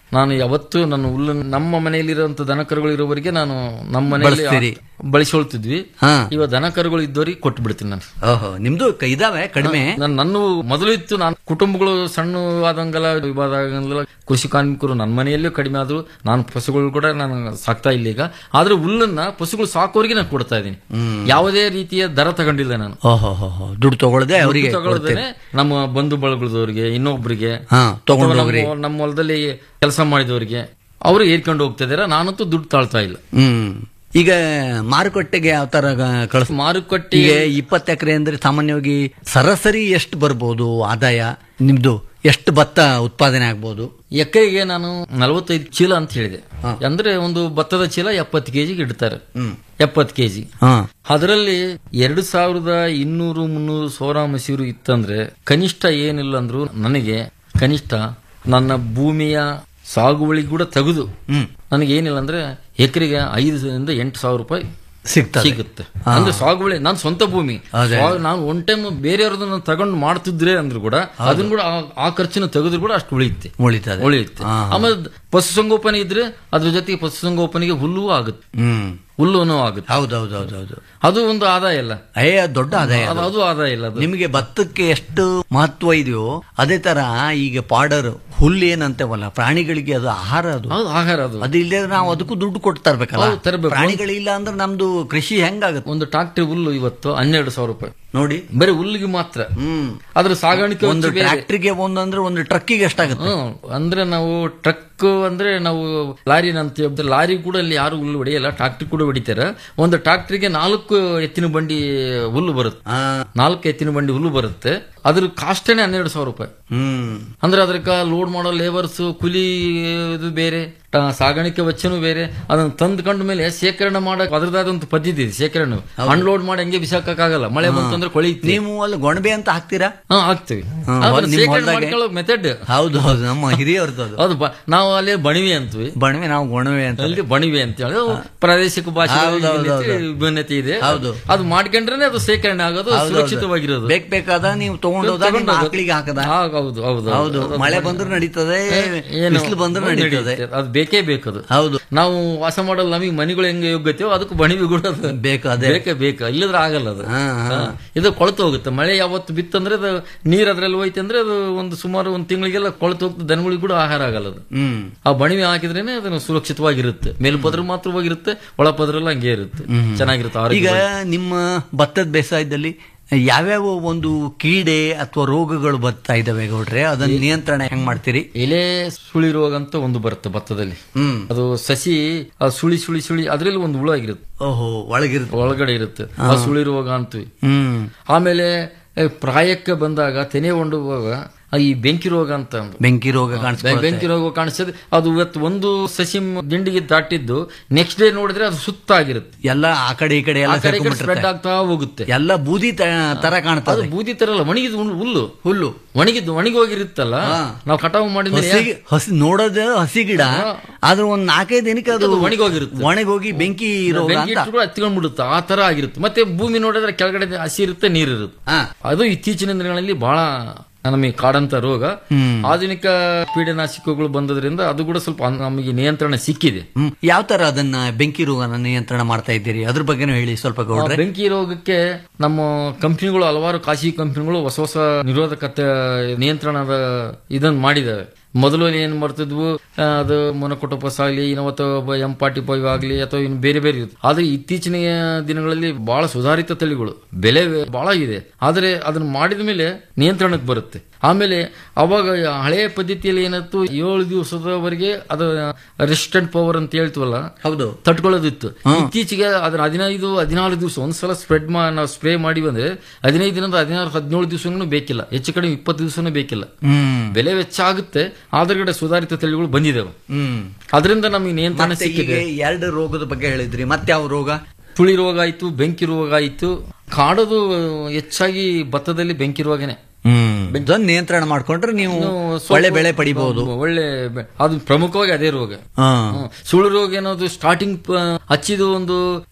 ನಾನು ಯಾವತ್ತು ನನ್ನ ಹುಲ್ಲು ನಮ್ಮ ಮನೆಯಲ್ಲಿರುವಂತ ದನಕರುಗಳು ಇರೋವರೆಗೆ ನಾನು ನಮ್ಮ ಮನೆಯಲ್ಲಿ ಬಳಸ್ತೀರಿ? ಬಳಸಿಕೊಳ್ತಿದ್ವಿ ಹಾ. ಇವಾಗ ದನಕರುಗಳು ಇದ್ದವರಿಗೆ ಕೊಟ್ಟು ಬಿಡ್ತೀನಿ ನಾನು ಓಹೋ ನಿಮ್ದು ಕ- ಇದಾವೆ ಕಡಿಮೆ ನಾನು ನನ್ನ ಮೊದಲು ಇತ್ತು ನಾನು ಕುಟುಂಬಗಳು ಸಣ್ಣ ಆದಂಗೆಲ್ಲ ವಿವಾದ ಆಗಂಗೆಲ್ಲ ಕೃಷಿ ಕಾರ್ಮಿಕರು ನನ್ನ ಮನೆಯಲ್ಲೂ ಕಡಿಮೆ ಆದ್ರು ನಾನು ಪಶುಗಳು ಕೂಡ ನಾನು ಸಾಕ್ತಾ ಇಲ್ಲ ಈಗ ಆದ್ರೆ ಹುಲ್ಲನ್ನ ಪಶುಗಳು ಸಾಕೋರಿಗೆ ನಾನು ಕೊಡ್ತಾ ಇದ್ದೀನಿ ಯಾವುದೇ ರೀತಿಯ ದರ ತಗೊಂಡಿಲ್ಲ ನಾನು ಓಹೋ ಹೋ ಹೋ ದುಡ್ಡು ತಗೊಳ್ಳದೆ ಅವರಿಗೆ ದುಡ್ಡು ತಗೊಳ್ದೇನೆ ನಮ್ಮ ಬಂಧು ಬಳಗದವರಿಗೆ ಇನ್ನೊಬ್ರಿಗೆ ಹಾ, ತಗೊಂಡು ಅಥವಾ ಹೋಗ್ರಿ. ನಮ್ಮ ನಮ್ಮ ಹೊಲದಲ್ಲಿ ಕೆಲಸ ಮಾಡಿದವರಿಗೆ ಅವರು ಏರ್ಕೊಂಡು ಹೋಗ್ತಾ ಇದಾರೆ ನಾನಂತೂ ದುಡ್ಡು ತಾಳ್ತಾ ಇಲ್ಲ ಹ್ಮ್ ಈಗ ಮಾರುಕಟ್ಟೆಗೆ ಯಾವ ತರ ಕಳಿಸ್ ಮಾರುಕಟ್ಟೆ ಈಗ ಇಪ್ಪತ್ತು ಎಕರೆ ಅಂದ್ರೆ ಸಾಮಾನ್ಯವಾಗಿ ಸರಾಸರಿ ಎಷ್ಟು ಬರ್ಬೋದು ಆದಾಯ ನಿಮ್ದು ಎಷ್ಟು ಭತ್ತ ಉತ್ಪಾದನೆ ಆಗ್ಬೋದು ಎಕರೆಗೆ ನಾನು ನಲವತ್ತೈದು ಚೀಲ ಅಂತ ಹೇಳಿದೆ ಅಂದ್ರೆ ಒಂದು ಭತ್ತದ ಚೀಲ ಎಪ್ಪತ್ತು ಕೆಜಿಗೆ ಇಡ್ತಾರೆ ಎಪ್ಪತ್ತು ಕೆಜಿ ಹಾ ಅದರಲ್ಲಿ ಎರಡು ಸಾವಿರದ ಇನ್ನೂರು ಮುನ್ನೂರು ಸೌರ ಮಸೀರು ಇತ್ತಂದ್ರೆ ಕನಿಷ್ಠ ಏನಿಲ್ಲ ಅಂದ್ರು ನನಗೆ ಕನಿಷ್ಠ ನನ್ನ ಭೂಮಿಯ ಸಾಗುವಳಿ ಕೂಡ ತೆಗೆದು ನನಗೆ ಏನಿಲ್ಲ ಅಂದ್ರೆ ಎಕರೆಗೆ ಐದರಿಂದ ಎಂಟು ಸಾವಿರ ರೂಪಾಯಿ ಸಿಗ್ತದೆ. ಸಿಗುತ್ತೆ ಅಂದ್ರೆ ಸಾಗುವಳಿ ನಾನು ಸ್ವಂತ ಭೂಮಿ ಅದೇ. ಸ್ವ- ನಾನು ಒನ್ ಟೈಮ್ ಬೇರೆಯವ್ರದ್ದು ನಾನು ತಗೊಂಡು ಮಾಡ್ತಿದ್ರೆ ಅಂದ್ರು ಕೂಡ ಅದನ್ನ ಕೂಡ ಆ- ಆ ಖರ್ಚನ್ನು ತೆಗೆದ್ರು ಕೂಡ ಅಷ್ಟು ಉಳಿಯುತ್ತೆ ಉಳಿತದೆ ಉಳಿಯುತ್ತೆ ಹಾ. ಆಮೇಲೆ ಪಶುಸಂಗೋಪನೆ ಇದ್ರೆ ಅದ್ರ ಜೊತೆಗೆ ಪಶುಸಂಗೋಪನೆಗೆ ಹುಲ್ಲು ಆಗುತ್ತೆ ಹ್ಮ್ ಹುಲ್ಲುನು ಆಗುತ್ತೆ ಹೌದೌದೌದೌದು ಅದು ಒಂದು ಆದಾಯ ಅಲ್ಲ ಏ ದೊಡ್ಡ ಆದಾಯ ಅದು- ಅದು. ಅದು ಆದಾಯ ಇಲ್ಲ ಅದು ನಿಮಗೆ ಭತ್ತಕ್ಕೆ ಎಷ್ಟು ಮಹತ್ವ ಇದೆಯೋ ಅದೇ ತರ ಈಗ ಪಾಡರ್ ಹುಲ್ಲು ಏನಂತೇವಲ್ಲ ಪ್ರಾಣಿಗಳಿಗೆ ಅದು ಆಹಾರ ಅದು ಹೌದು ಆಹಾರ ಅದು ಅದು ಇಲ್ಲದೆ ನಾವು ಅದಕ್ಕೂ ದುಡ್ಡು ಕೊಟ್ಟು ತರ್ಬೇಕಲ್ಲ ಹೌದು, ತರ್ಬೇಕು. ಪ್ರಾಣಿಗಳಿಲ್ಲ ಅಂದ್ರೆ ನಮ್ದು ಕೃಷಿ ಹೆಂಗಾಗುತ್ತೆ ಒಂದು ಟ್ರಾಕ್ಟರ್ ಹುಲ್ಲು ಇವತ್ತು ಹನ್ನೆರಡು ಸಾವಿರ ರೂಪಾಯಿ ನೋಡಿ ಬರೀ ಹುಲ್ಲಿಗೆ ಮಾತ್ರ ಹ್ಮ್ ಅದ್ರ ಸಾಗಾಣಿಕೆ ಒಂದು ವೆಚ್ಚ ಬೇರೆ. ಟ್ರ್ಯಾಕ್ಟರ್ಗೆ ಒಂದು ಅಂದ್ರೆ ಒಂದು ಟ್ರಕ್ಕಿಗೆ ಎಷ್ಟಾಗುತ್ತೆ ಹ್ಮ್. ಅಂದ್ರೆ ನಾವು ಟ್ರಕ್ ಅಂದ್ರೆ ನಾವು ಲಾರಿ ಅಂತ ಹೇಳ್ತಾರೆ ಲಾರಿ ಕೂಡ ಅಲ್ಲಿ ಯಾರು ಹುಲ್ಲು ಹೊಡೆಯಲ್ಲ ಟ್ರಾಕ್ಟರ್ ಕೂಡ ಹೊಡಿತಾರೆ ಒಂದು ಟ್ರಾಕ್ಟರ್ಗೆ ನಾಲ್ಕು ಎತ್ತಿನ ಬಂಡಿ ಹುಲ್ಲು ಬರುತ್ತೆ ಆ, ನಾಲ್ಕು ಎತ್ತಿನ ಬಂಡಿ ಹುಲ್ಲು ಬರುತ್ತೆ ಅದ್ರ ಕಾಸ್ಟೇನೆ ಹನ್ನೆರಡು ಸಾವಿರ ರೂಪಾಯಿ ಹ್ಮ್ ಅಂದ್ರೆ ಅದಕ್ಕೆ ಲೋಡ್ ಮಾಡೋ ಲೇಬರ್ಸ್ ಕೂಲಿ ಇದು ಬೇರೆ ಟ- ಸಾಗಾಣಿಕೆ ವೆಚ್ಚನೂ ಬೇರೆ ಅದನ್ನ ತಂದ್ಕೊಂಡ ಮೇಲೆ ಶೇಖರಣೆ ಮಾಡಕ್ ಅದ್ರದಾದಂತ ಪದ್ಧತಿ ಇದೆ ಶೇಖರಣೆ ಅನ್ಲೋಡ್ ಮಾಡಿ ಹಂಗೆ ಬಿಸಾಕಕ್ಕಾಗಲ್ಲ ಮಳೆ ಬಂತಂದ್ರೆ ಕೊಳೆಯುತ್ತೆ ನೀವು ಅಲ್ಲಿ ಗೊಣಬೆ ಅಂತ ಹಾಕ್ತೀರಾ ಹಾ ಹಾಕ್ತಿವಿ ಹಾ, ಆದ್ರೆ ನಿಮ್ಮ ಶೇಖರಣೆ ಹೊಲ್ದಾಗೆ? ಮಾಡ್ಕೊಳ್ಳೋ ಮೆಥಡ್ ಹೌದು ಹೌದು ನಮ್ಮ ಹಿರಿಯವ್ರದ್ದು ಅದು ಅದು ಬ- ನಾವು ಅಲ್ಲಿ ಬಣಿವೆ ಅಂತೀವಿ ಬಣವೆ ನಾವು ಗೊಣವೆ ಅಂತ ಅಲ್ಲಿ ಬಣಿವೆ ಅಂತ ಹೇಳಿ ಅದು ಪ್ರಾದೇಶಿಕ ಭಾಷೆ ಹೌದು, ಹೌದು, ಹೌದು. ವಿಭಿನ್ನತೆ ಇದೆ ಹೌದು. ಅದು ಮಾಡ್ಕೊಂಡ್ರೆ ಅದು ಶೇಖರಣೆ ಆಗೋದು ಹೌದು, ಹೌದು. ಸುರಕ್ಷಿತವಾಗಿರೋದು ಬೇಕ್ ಬೇಕಾದ ನೀವು ತಗೊಂಡೋದಾಗ ತಗೊಂಡು ಹೋಗೋದು. ಆಕಳಿಗೆ ಹಾಕದ ಹಾ, ಹೌದು ಹೌದು ಹೌದು ಅದು ಮಳೆ ಬಣವೆ. ಬಂದ್ರೆ ನಡೀತದೆ ಏನು ಬಿಸಿಲು ಬಂದ್ರೆ ನಡೀತದೆ ಅದು ಬೇಕೇ ಬೇಕದು ಹೌದು ನಾವು ವಾಸ ಮಾಡಲು ನಮಗೆ ಮನೆಗಳು ಹೆಂಗೆ ಯೋಗ್ಯತೆಯೋ ಅದಕ್ಕೆ ಬಣಿವಿ ಕೂಡ ಅದು ಬೇಕು ಅದೇ ಬೇಕೇ ಬೇಕು ಇಲ್ಲದ್ರೆ ಆಗಲ್ಲ ಅದು ಹಾ, ಹಾ. ಹಾ. ಇದು ಕೊಳತು ಹೋಗುತ್ತೆ ಮಳೆ ಯಾವತ್ತು ಬಿತ್ತಂದ್ರೆ ಅದು ನೀರ್ ಅದ್ರಲ್ಲಿ ಹೋಯ್ತು ಅಂದ್ರೆ ಅದು ಒಂದು ಸುಮಾರು ಒಂದು ತಿಂಗಳಿಗೆಲ್ಲ ಕೊಳತು ಹೋಗ್ತದೆ ದನಗಳಿಗೆ ಕೂಡ ಆಹಾರ ಆಗಲ್ಲ ಅದು ಹ್ಮ್ ಆ ಬಣಿವೆ ಹಾಕಿದ್ರೇನೆ ಅದನ್ನು ಸುರಕ್ಷಿತವಾಗಿರುತ್ತೆ ಮೇಲ್ಪದ್ರ ಮಾತ್ರವಾಗಿರುತ್ತೆ ಒಳಪದ್ರೆಲ್ಲ ಹಂಗೆ ಇರುತ್ತೆ ಚೆನ್ನಾಗಿರುತ್ತೆ ಈಗ ಆರೋಗ್ಯ ನಿಮ್ಮ ಭತ್ತದ ಬೇಸಾಯದಲ್ಲಿ ಯಾವ್ಯಾವ ಒಂದು ಕೀಡೆ ಅಥವಾ ರೋಗಗಳು ಬರ್ತಾ ಇದಾವೆ ಗೌಡ್ರೆ ಅದನ್ನ ನಿಯಂತ್ರಣ ಹೆಂಗ್ ಮಾಡ್ತೀರಿ ಎಲೆ ಸುಳಿ ರೋಗ ಅಂತ ಒಂದು ಬರುತ್ತೆ ಭತ್ತದಲ್ಲಿ ಹ್ಮ್ ಅದು ಸಸಿ ಆ ಸುಳಿ ಸುಳಿ ಸುಳಿ ಅದ್ರಲ್ಲಿ ಒಂದು ಹುಳ ಆಗಿರುತ್ತೆ ಓಹೋ ಒಳಗಿರುತ್ತೆ ಒಳಗಡೆ ಇರುತ್ತೆ ಆ ಸುಳಿ ರೋಗ ಅಂತೀವಿ ಹ್ಮ್ ಆಮೇಲೆ ಏ, ಪ್ರಾಯಕ್ಕೆ ಬಂದಾಗ ತೆನೆ ಹೊಂಡುವಾಗ ಆ ಈ ಬೆಂಕಿ ರೋಗ ಅಂತ ಒಂದು ಬೆಂಕಿ ರೋಗ ಬೆ- ಕಾಣಿಸ್ಕೊಳ್ಳುತ್ತೆ ಬೆಂಕಿ ರೋಗ ಕಾಣಿಸ್ತದೆ ಅದು ಇವತ್ತು ಒಂದು ಸಸಿ ಮ್- ದಿಂಡಿಗೆ ದಾಟಿದ್ದು ನೆಕ್ಸ್ಟ್ ಡೇ ನೋಡಿದ್ರೆ ಅದು ಸುತ್ತಾಗಿರುತ್ತೆ ಎಲ್ಲ ಆ ಕಡೆ ಈ ಕಡೆ ಆ ಎಲ್ಲ ಕಡೆ ಈ ಕಡೆ ಸ್ಪ್ರೆಡ್ ಸೇರ್ಕೊಂಡ್ಬಿಟ್ಟಿರುತ್ತೆ. ಆಗ್ತಾ ಹೋಗುತ್ತೆ ಎಲ್ಲ ಬೂದಿ ತ- ತರ ಅದು ಕಾಣ್ತದೆ ಬೂದಿ ತರ ಅಲ್ಲ ಒಣಗಿದ ಹುಲ್ಲು- ಹುಲ್ಲು ಹುಲ್ಲು ಒಣಗಿದ್ದು ಒಣಗಿ ಹೋಗಿರುತ್ತಲ್ಲ ಹಾ. ನಾವು ಕಟಾವು ಮಾಡಿದ್ಮೇಲೆ ಹಸಿ ಹಸಿ ನೋಡೋದು ಹಸಿ ಗಿಡ ಆದ್ರೆ ಒಂದ್ ನಾಲ್ಕೈದು ದಿನಕ್ಕೆ ಅದು ಅದು ಒಣಗೋಗಿರುತ್ತೆ. ಒಣಗೋಗಿ ಬೆಂಕಿ ರೋಗ ಬೆಂಕಿ ಅಂತ ಇಟ್ಟು ಕೂಡ ಹತ್ಕೊಂಡ್ಬಿಡುತ್ತೆ ಆ ತರ ಆಗಿರುತ್ತೆ ಮತ್ತೆ ಭೂಮಿ ನೋಡಿದ್ರೆ ಕೆಳಗಡೆ ಹಸಿ ಇರುತ್ತೆ ನೀರಿರುತ್ತೆ ಹಾ. ಅದು ಇತ್ತೀಚಿನ ದಿನಗಳಲ್ಲಿ ಬಹಳ ನಮಗೆ ಕಾಡಂತ ರೋಗ ಹ್ಮ್. ಆಧುನಿಕ ಪೀಡನಾಶಕಗಳು ಬಂದದ್ರಿಂದ ಅದು ಕೂಡ ಸ್ವಲ್ಪ ನಮಗೆ ನಿಯಂತ್ರಣ ಸಿಕ್ಕಿದೆ ಹ್ಮ್ ಯಾವ ತರ ಅದನ್ನ ಬೆಂಕಿ ರೋಗನ ನಿಯಂತ್ರಣ ಮಾಡ್ತಾ ಇದ್ದೀರಿ ಅದ್ರ ಬಗ್ಗೆನೂ ಹೇಳಿ ಸ್ವಲ್ಪ ಆ ಗೌಡ್ರೆ ಬೆಂಕಿ ರೋಗಕ್ಕೆ ನಮ್ಮ ಕಂಪನಿಗಳು ಹಲವಾರು ಖಾಸಗಿ ಕಂಪನಿಗಳು ಹೊಸ ಹೊಸ ನಿರೋಧಕತೆ ನಿಯಂತ್ರಣದ ಇದನ್ನ ಮಾಡಿದಾವೆ ಮೊದಲು ಏನ್ ಮಾಡ್ತಿದ್ವು ಆ, ಅದು ಮೊನಕೊಟೋಪಸ್ ಆಗಲಿ ಅಥವಾ ಎಂ ಫಾರ್ಟಿ ಫೈವ್ ಆಗಲಿ ಅಥವಾ ಇನ್ನು ಬೇರೆ ಬೇರೆ ಇರುತ್ತೆ ಆದ್ರೆ ಇತ್ತೀಚಿನ ದಿನಗಳಲ್ಲಿ ಬಹಳ ಸುಧಾರಿತ ತಳಿಗಳು ಬೆಲೆ ಬಹಳ ಇದೆ ಆದ್ರೆ ಅದನ್ನ ಮಾಡಿದ ಮೇಲೆ ನಿಯಂತ್ರಣಕ್ಕೆ ಬರುತ್ತೆ ಆಮೇಲೆ ಅವಾಗ ಹಳೆಯ ಪದ್ಧತಿಯಲ್ಲಿ ಏನಾಯ್ತು ಏಳು ದಿವಸದವರೆಗೆ ಅದು ರೆಸಿಸ್ಟೆಂಟ್ ಪವರ್ ಅಂತ ಹೇಳ್ತೀವಲ್ಲ ಹೌದು ತಡ್ಕೊಳ್ಳೋದಿತ್ತು ಇತ್ತೀಚೆಗೆ ಅದನ್ನ ಹದಿನೈದು ಹದಿನಾರು ದಿವಸ ಒಂದ್ಸಲ ಸ್ಪ್ರೆಡ್ ಮಾ ನಾವು ಸ್ಪ್ರೇ ಮಾಡಿ ಬಂದ್ರೆ ಹದಿನೈದು ದಿನದ ಹದಿನಾರು ಹದಿನೇಳು ದಿವಸನೂ ಬೇಕಿಲ್ಲ ಹೆಚ್ಚು ಕಡಿಮೆ ಇಪ್ಪತ್ತು ದಿವಸನೂ ಬೇಕಿಲ್ಲ ಹ್ಮ್ ಬೆಲೆ ವೆಚ್ಚ ಆಗುತ್ತೆ ಆದ್ರಗಡೆ ಸುಧಾರಿತ ತಳಿಗಳು ಬಂದಿದ್ದಾವೆ ಹ್ಮ್ ಅದರಿಂದ ನಮಗೆ ನಿಯಂತ್ರಣ ಮತ್ತೆ ಈಗ ಸಿಕ್ಕಿದೆ ಎರಡು ರೋಗದ ಬಗ್ಗೆ ಹೇಳಿದ್ರಿ ಮತ್ತೆ ಯಾವ ರೋಗ ತುಳಿ ರೋಗ ಆಯ್ತು ಬೆಂಕಿ ರೋಗ ಆಯ್ತು ಕಾಡೋದು ಹೆಚ್ಚಾಗಿ ಭತ್ತದಲ್ಲಿ ಬೆಂಕಿ ರೋಗನೇ ಹ್ಮ್ ಇದನ್ನ ನಿಯಂತ್ರಣ ಮಾಡ್ಕೊಂಡ್ರೆ ನೀವು ಇನ್ನು ಸ್ವಲ್ಪ- ಒಳ್ಳೆ ಬೆಳೆ ಪಡಿಬಹುದು ಒಳ್ಳೆ ಬೆ- ಅದು ಪ್ರಮುಖವಾಗಿ ಅದೇ ರೋಗ ಹಾ ಹ್ಮ್. ಸುಳ್ಳು ರೋಗ ಏನೋದು ಸ್ಟಾರ್ಟಿಂಗ್ ಹಚ್ಚಿದ ಒಂದು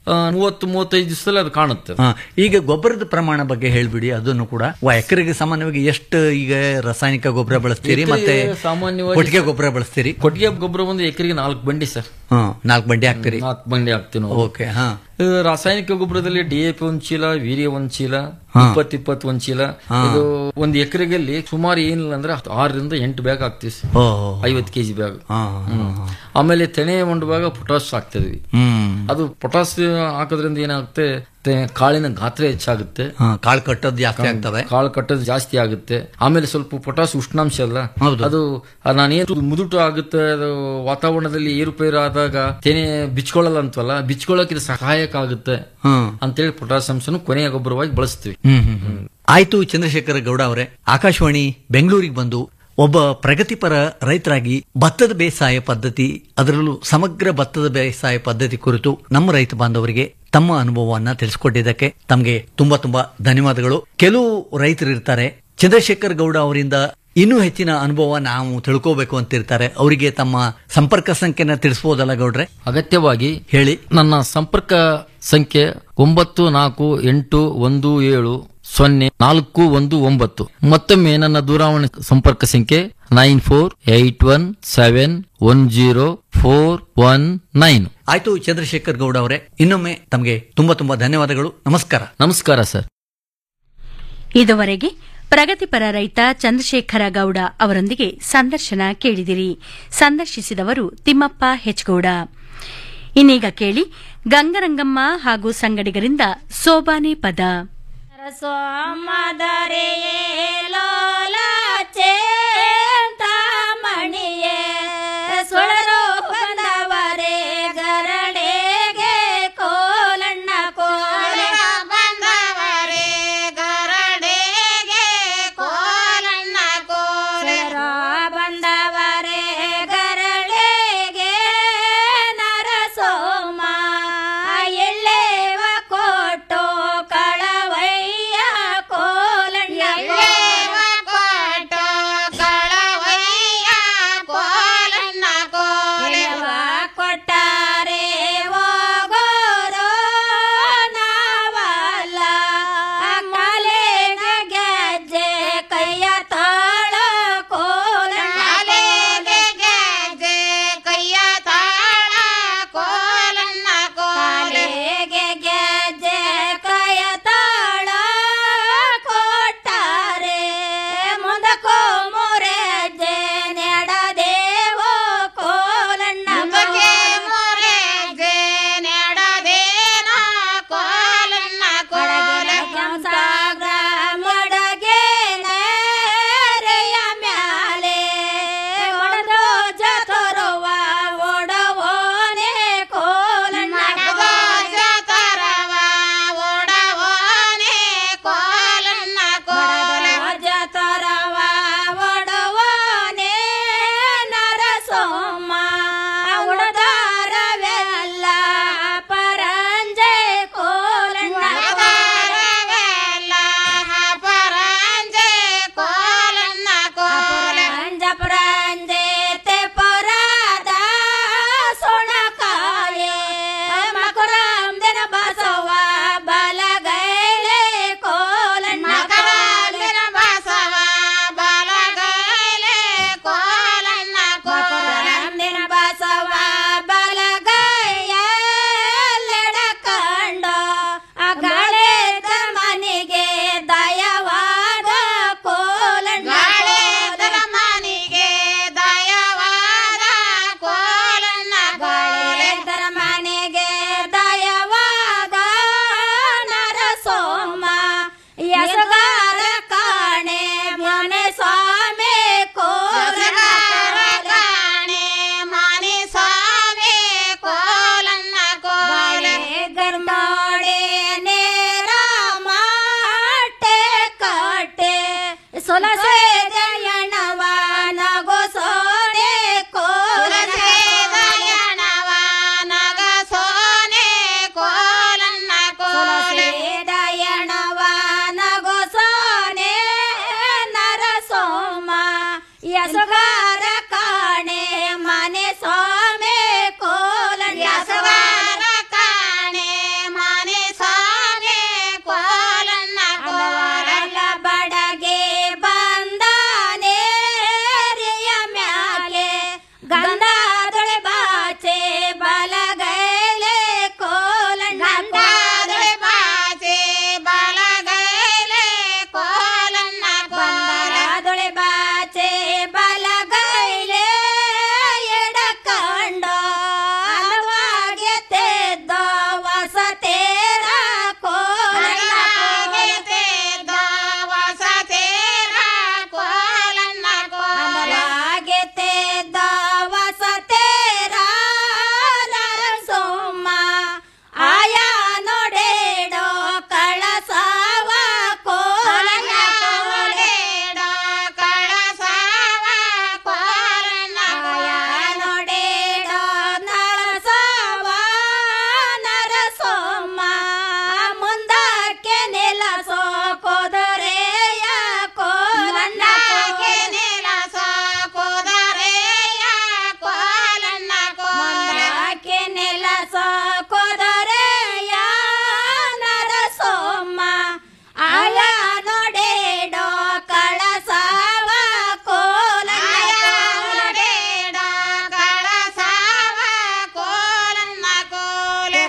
ಆ, ಮೂವತ್ತು ಮೂವತ್ತೈದು ದಿವಸದಲ್ಲಿ ಅದು ಕಾಣುತ್ತೆ ಹಾ, ಈಗ ಗೊಬ್ಬರದ ಪ್ರಮಾಣ ಬಗ್ಗೆ ಹೇಳ್ಬಿಡಿ ಅದನ್ನು ಕೂಡ ವ- ಎಕರೆಗೆ ಸಾಮಾನ್ಯವಾಗಿ ಎಷ್ಟು ಈಗ ರಾಸಾಯನಿಕ ಗೊಬ್ಬರ ಬಳಸ್ತೀರಿ ಎಕರೆಗೆ ಮತ್ತೆ ಸಾಮಾನ್ಯವಾಗಿ ಕೊಟ್ಟಿಗೆ ಗೊಬ್ಬರ ಬಳಸ್ತೀರಿ ಕೊಟ್ಟಿಗೆ ಗೊಬ್ಬರ ಒಂದು ಎಕರೆಗೆ ನಾಲ್ಕು ಬಂಡಿ ಸರ್ ಹಾ ನಾಲ್ಕು ಬಂಡಿ ಹಾಕ್ತೀರಿ ನಾಲ್ಕು ಬಂಡಿ ಹಾಕ್ತೀವಿ ನಾವು ಓಕೆ ಹಾ ಇದು ರಾಸಾಯನಿಕ ಗೊಬ್ಬರದಲ್ಲಿ ಡಿಎಪಿ ಒಂದ್ ಚೀಲ ವೀರ್ಯ ಒಂದ್ ಚೀಲ ಹಾ. ಇಪ್ಪತ್ ಇಪ್ಪತ್ ಒಂದ್ ಚೀಲ ಹಾ. ಇದು ಒಂದ್ ಎಕರೆಗೆ ಸುಮಾರು ಏನಿಲ್ಲ ಅಂದ್ರೆ ಹತ್ತು- ಆರರಿಂದ ಎಂಟು ಬ್ಯಾಗ್ ಹಾಕ್ತಿವಿ ಸರ್. ಓ ಐವತ್ತು ಕೆಜಿ ಬ್ಯಾಗ್ ಹಾ ಆಮೇಲೆ ತೆನೆ ಒಂದು ಭಾಗ ಪೊಟಾಸ್ ಹಾಕ್ತಿದ್ವಿ ಹ್ಮ್ ಅದು ಪೊಟಾಸ್ ಹಾಕೋದ್ರಿಂದ ಏನಾಗುತ್ತೆ ತೆ- ಕಾಳಿನ ಗಾತ್ರ ಹೆಚ್ಚಾಗುತ್ತೆ ಹಾ, ಕಾಳು ಕಟ್ಟೋದು ಜಾಸ್ತಿ ಆಗ್ತವೆ ಕಾಳು ಕಟ್ಟೋದು ಜಾಸ್ತಿ ಆಗುತ್ತೆ ಆಮೇಲೆ ಸ್ವಲ್ಪ ಪೊಟಾಸ್ ಉಷ್ಣಾಂಶ ಅಲ್ಲ ಹೌದು. ಅದು ಆ ನಾನೇನು ಮುದುಟು ಆಗುತ್ತೆ ಅದು ವಾತಾವರಣದಲ್ಲಿ ಏರುಪೇರು ಆದಾಗ ತೆನೆ ಬಿಚ್ಕೊಳ್ಳಲ್ಲ ಅಂತವಲ್ಲ ಬಿಚ್ಕೊಳ್ಳೋಕೆ ಇದು ಸಹಾಯಕ ಆಗುತ್ತೆ ಹ್ಮ್ ಅಂತೇಳಿ ಪೊಟಾಸ್ ಅಂಶನು ಕೊನೆಯ ಗೊಬ್ಬರವಾಗಿ ಬಳಸ್ತೀವಿ ಹ್ಮ್ ಹ್ಮ್ ಹ್ಮ್. ಆಯ್ತು ಚಂದ್ರಶೇಖರ ಗೌಡ ಅವರೇ ಆಕಾಶವಾಣಿ ಬೆಂಗಳೂರಿಗೆ ಬಂದು ಒಬ್ಬ ಪ್ರಗತಿಪರ ರೈತರಾಗಿ ಭತ್ತದ ಬೇಸಾಯ ಪದ್ಧತಿ ಅದರಲ್ಲೂ ಸಮಗ್ರ ಭತ್ತದ ಬೇಸಾಯ ಪದ್ಧತಿ ಕುರಿತು ನಮ್ಮ ರೈತ ಬಾಂಧವರಿಗೆ ತಮ್ಮ ಅನುಭವವನ್ನ ತಿಳಿಸಿಕೊಟ್ಟಿದ್ದಕ್ಕೆ ತಮಗೆ ತುಂಬಾ ತುಂಬಾ ಧನ್ಯವಾದಗಳು ಕೆಲವು ರೈತರು ಇರ್ತಾರೆ ಚಂದ್ರಶೇಖರ್ ಗೌಡ ಅವರಿಂದ ಇನ್ನೂ ಹೆಚ್ಚಿನ ಅನುಭವ ನಾವು ತಿಳ್ಕೋಬೇಕು ಅಂತಿರ್ತಾರೆ ಅವರಿಗೆ ತಮ್ಮ ಸಂಪರ್ಕ ಸಂಖ್ಯೆನ ತಿಳಿಸಬಹುದಲ್ಲ ಗೌಡ್ರೆ ಅಗತ್ಯವಾಗಿ ಹೇಳಿ ನನ್ನ ಸಂಪರ್ಕ ಸಂಖ್ಯೆ ಒಂಬತ್ತು ನಾಲ್ಕು ಎಂಟು ಒಂದು ಏಳು ಸೊನ್ನೆ ನಾಲ್ಕು ಒಂದು ಒಂಬತ್ತು ಮತ್ತೊಮ್ಮೆ ನನ್ನ ದೂರವಾಣಿ ಸಂಪರ್ಕ ಸಂಖ್ಯೆ nine four eight one seven one zero four one nine ಆಯ್ತು ಚಂದ್ರಶೇಖರ್ ಗೌಡ ಅವರೇ ಇನ್ನೊಮ್ಮೆ ತಮಗೆ ತುಂಬಾ ತುಂಬಾ ಧನ್ಯವಾದಗಳು ನಮಸ್ಕಾರ ನಮಸ್ಕಾರ ಸರ್ ಇದುವರೆಗೆ ಪ್ರಗತಿಪರ ರೈತ ಚಂದ್ರಶೇಖರ ಗೌಡ ಅವರೊಂದಿಗೆ ಸಂದರ್ಶನ ಕೇಳಿದಿರಿ ಸಂದರ್ಶಿಸಿದವರು ತಿಮ್ಮಪ್ಪ ಹೆಚ್ಗೌಡ ಇನ್ನೀಗ ಕೇಳಿ ಗಂಗರಂಗಮ್ಮ ಹಾಗೂ ಸಂಗಡಿಗರಿಂದ ಸೋಬಾನೆ ಪದ ಸೋಮದರೆಯೇ ಲೋಲ ಮಣಿಯೇ ಸುಳರೋ ಬಂದವರೇ ಗರಡೆಗೆ ಕೋಲಣ್ಣ ಕೋಲ ಬಂದವರೇ ಗರಡೆಗೆ ಕೋಲಣ್ಣ ಕೋಲ ಬಂದವರೇ ಗರಡೆಗೆ ನರಸೋಮ ಎಳ್ಳೆವ ಕೊಟ್ಟೋ ಕಳವಯ್ಯ ಕೋಲಣ್ಣ ಎಳ್ಳೆವ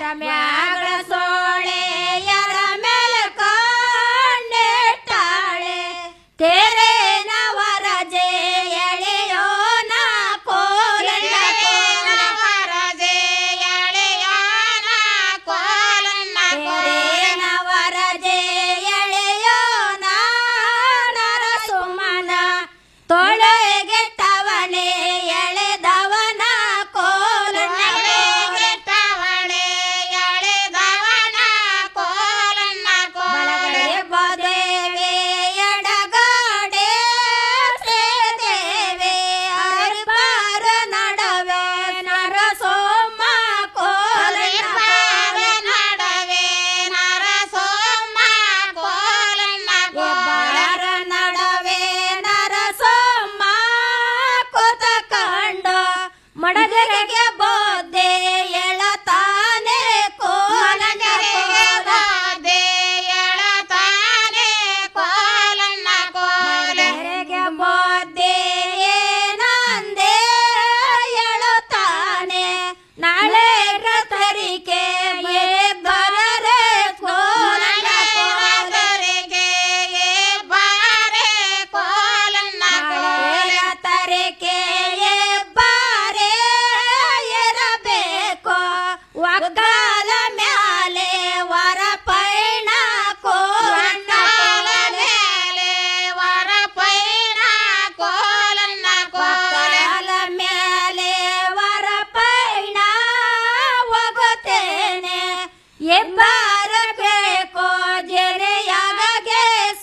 ಮ್ಯಾಗಳ ಸೋಳೆ ಎರ ಮೇಲೆ ಕಂಡಿಟ್ಟಾಳೆ ತೆರೆ ನವರಜೆ ಎಳೆಯೋನ ಕೋಲನ್ನ ನವರಜೆ ಎಳೆಯೋನ ಕೋಲನ್ನ ತೆರೆ ನವರಜೆ ಎಳೆಯೋನ ನರಸುಮನ ತೊಳೆಗೆಟ್ಟವನೆ ಎಳೆದವನ ಕೋಲನ್ನ ಗೆಟ್ಟವನೆ ಎಳೆದವನ ಕೋಲನ್ನ ಕೋಲಗಡೆ ಬದೇವೆ ಎಡಗಡೆ ಸೇದೇವೆ ಅರಿಪಾರ ನಡವೆ ನರಸೋಮ ಕೋಲನ್ನ ನಡವೆ ನರಸೋಮ ಕೋಲನ್ನ ಬಾರ ನಡವೆ ನರಸೋಮ ಕೂತ ಕಂಡ ಮಡಗರಿಗೆ ಬೋದೆ ಎಳತಾನೆ ಕೋಲಗರಿಗೆ ಬೋದೆ ಎಳತಾನೆ ಕೋಲನ್ನ ಕೋಲಗರಿಗೆ ಬೋದೆ ಏನಂದೆ ಎಳುತ್ತಾನೆ ನಾಳೆ ರಥರಿಗೆ ಬರರೆ ಕೋಲನ್ನ ಕೋಲರಿಗೆ ಬಾರೆ ಕೋಲನ್ನ ಕೋಲತರಿಗೆ ಬಾರೆ ಇರಬೇಕು ಒಗ್ಗಾಲ ಮ್ಯಾಲೆ ವರ ಪೈಣ ಕೋಲನ್ನ ಮೇಲೆ ವರ ಪೈಣ ಕೋಲನ್ನ ಕೋಲ ಮೇಲೆ ವರ ಪೈಣ ಹೋಗುತ್ತೇನೆ ಎಬ್ಬಾರ ಬೇಕೋ ಜೆರೆಯಾಗೆ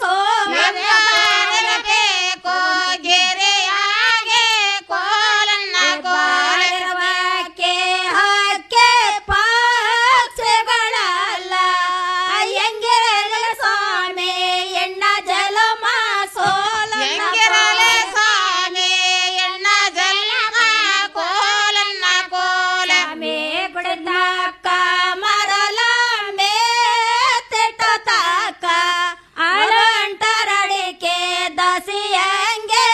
ಸೋಮಬೇಕು ಜೆರೆಯಾಗೆ ಕೋಲನ್ನ ಕೋಲಕ್ಕೆ ಹಕ್ಕೆ ಪಾಕ್ಷಗಳಲ್ಲ ಎಂಗಿರಲೆ ಸ್ವಾಮಿ ಎಣ್ಣ ಜಲಮ ಸೋಲಂಗಿರಲೆ ಸ್ವಾಮಿ ಎಣ್ಣ ಜಲಮ ಕೋಲನ್ನ ಕೋಲ ಮೇ ಗುಡತಾಕ ಮರಲ ಮೇ ತೆಟ್ಟ ತಾಕ ಅಳಂಟರಡಿಕೆ ದಸಿಯಂಗೆ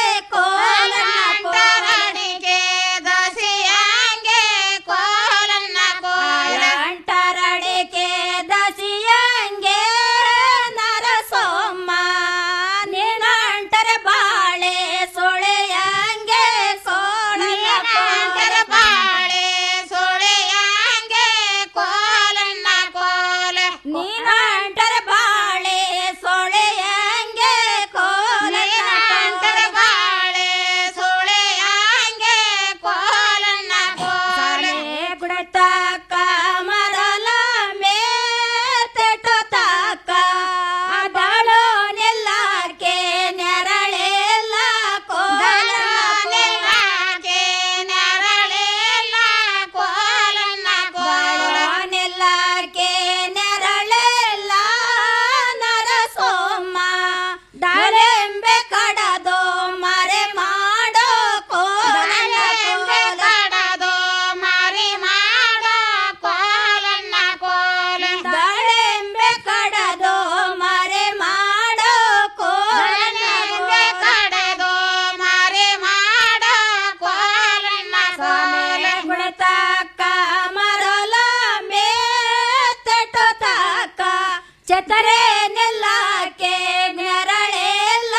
ಕೋಲಂಟರಡಿಕೆ ದಸಿಯಂಗೆ ಕೋಲನ್ನ ಕೋಲಂಟರಡಿಕೆ ದಸಿಯಂಗೆ ನರಸೋಮ ನಿನಂಟರ ಬಾಳೆ ಸೊಳೆಯಂಗೆ ಸೋಳಂಟರ ಬಾಳೆ ಸೊಳೆಯಂಗೆ ಕೋಲನ್ನ ಕೋಲ ನೀನಂಟರ ಬಾಳೆ ಸೊಳೆಯಂಗೆ ಕೋಲಂಟರ ಬಾಳೆ ಸೊಳೆಯಂಗೆ ಕೋಲನ್ನ ಕೋಲ ಗುಡತಾಕ ಮರಲ ಮೇ ತೆಟ್ಟು ತಾಕ ಅದಳು ನಿಲ್ಲಕ್ಕೆ ನೆರಳೆಲ್ಲ ಕೋಲ ನಿಲ್ಲಕ್ಕೆ ನೆರಳೆಲ್ಲ ಕೋಲನ್ನ ಕೋಲ ನಿಲ್ಲಕ್ಕೆ ನೆರಳೆಲ್ಲ ನರಸೋಮ ದಾಳೆಂಬೆ ಕಡದೋ ಮರೆ ಮಾಡೋ ಕೋಲನ್ನ ಕಡದೋ ಮರೆ ಮಾಡೋ ಕೋಲನ್ನ ಕೋಲ ದಾಳೆಂಬೆ ಕಡದೋ ಮರೆ ಮಾಡೋ ಕೋಲನ್ನ ಕಡದೋ ಮರೆ ಮಾಡೋ ಕೋಲನ್ನ ಕೋಲ ಗುಣತಾಕ ಮರಲ ಮೇ ತೆಟ್ಟು ತಾಕ ಚತರೆ ನೆಲ್ಲಕ್ಕೆ ನೆರಳೆಲ್ಲ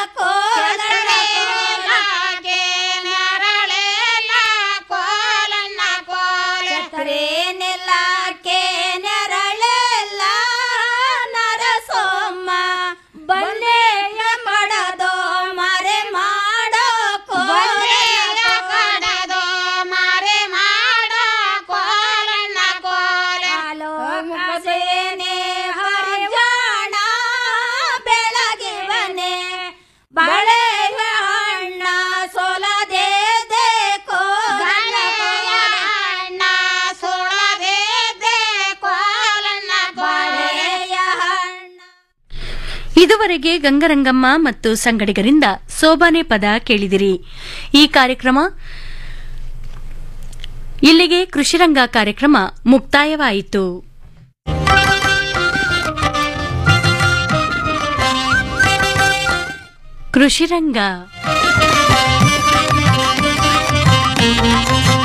ಕೋಲಕ್ಕೆ ನೆರಳೆಲ್ಲ ಕೋಲನ್ನ ಕೋಲ ಚತರೆ ನೆಲ್ಲಕ್ಕೆ ನೆರಳೆಲ್ಲ ನರಸೋಮ ಬಂದೇಯ ಕಡದೋ ಮರೆ ಮಾಡೋ ಕೋಲೆಯ ಕಡದೋ ಮರೆ ಮಾಡೋ ಕೋಲನ್ನ ಕೋಲ ಸೇನೆ ಹರಿಜಾಣ ಬೆಳಗಿವನೆ ಬಳೆಯ ಅಣ್ಣ ಸೊಲದೆ ಅಣ್ಣ ಸೊಲದೆ ಕೋಲನ್ನ ಬಳೆಯ ಅಣ್ಣ ಇದುವರೆಗೆ ಗಂಗರಂಗಮ್ಮ ಮತ್ತು ಸಂಗಡಿಗರಿಂದ ಸೋಬಾನೆ ಪದ ಕೇಳಿದಿರಿ ಈ ಕಾರ್ಯಕ್ರಮ ಇಲ್ಲಿಗೆ ಕೃಷಿರಂಗ ಕಾರ್ಯಕ್ರಮ ಮುಕ್ತಾಯವಾಯಿತು ಕೃಷಿರಂಗ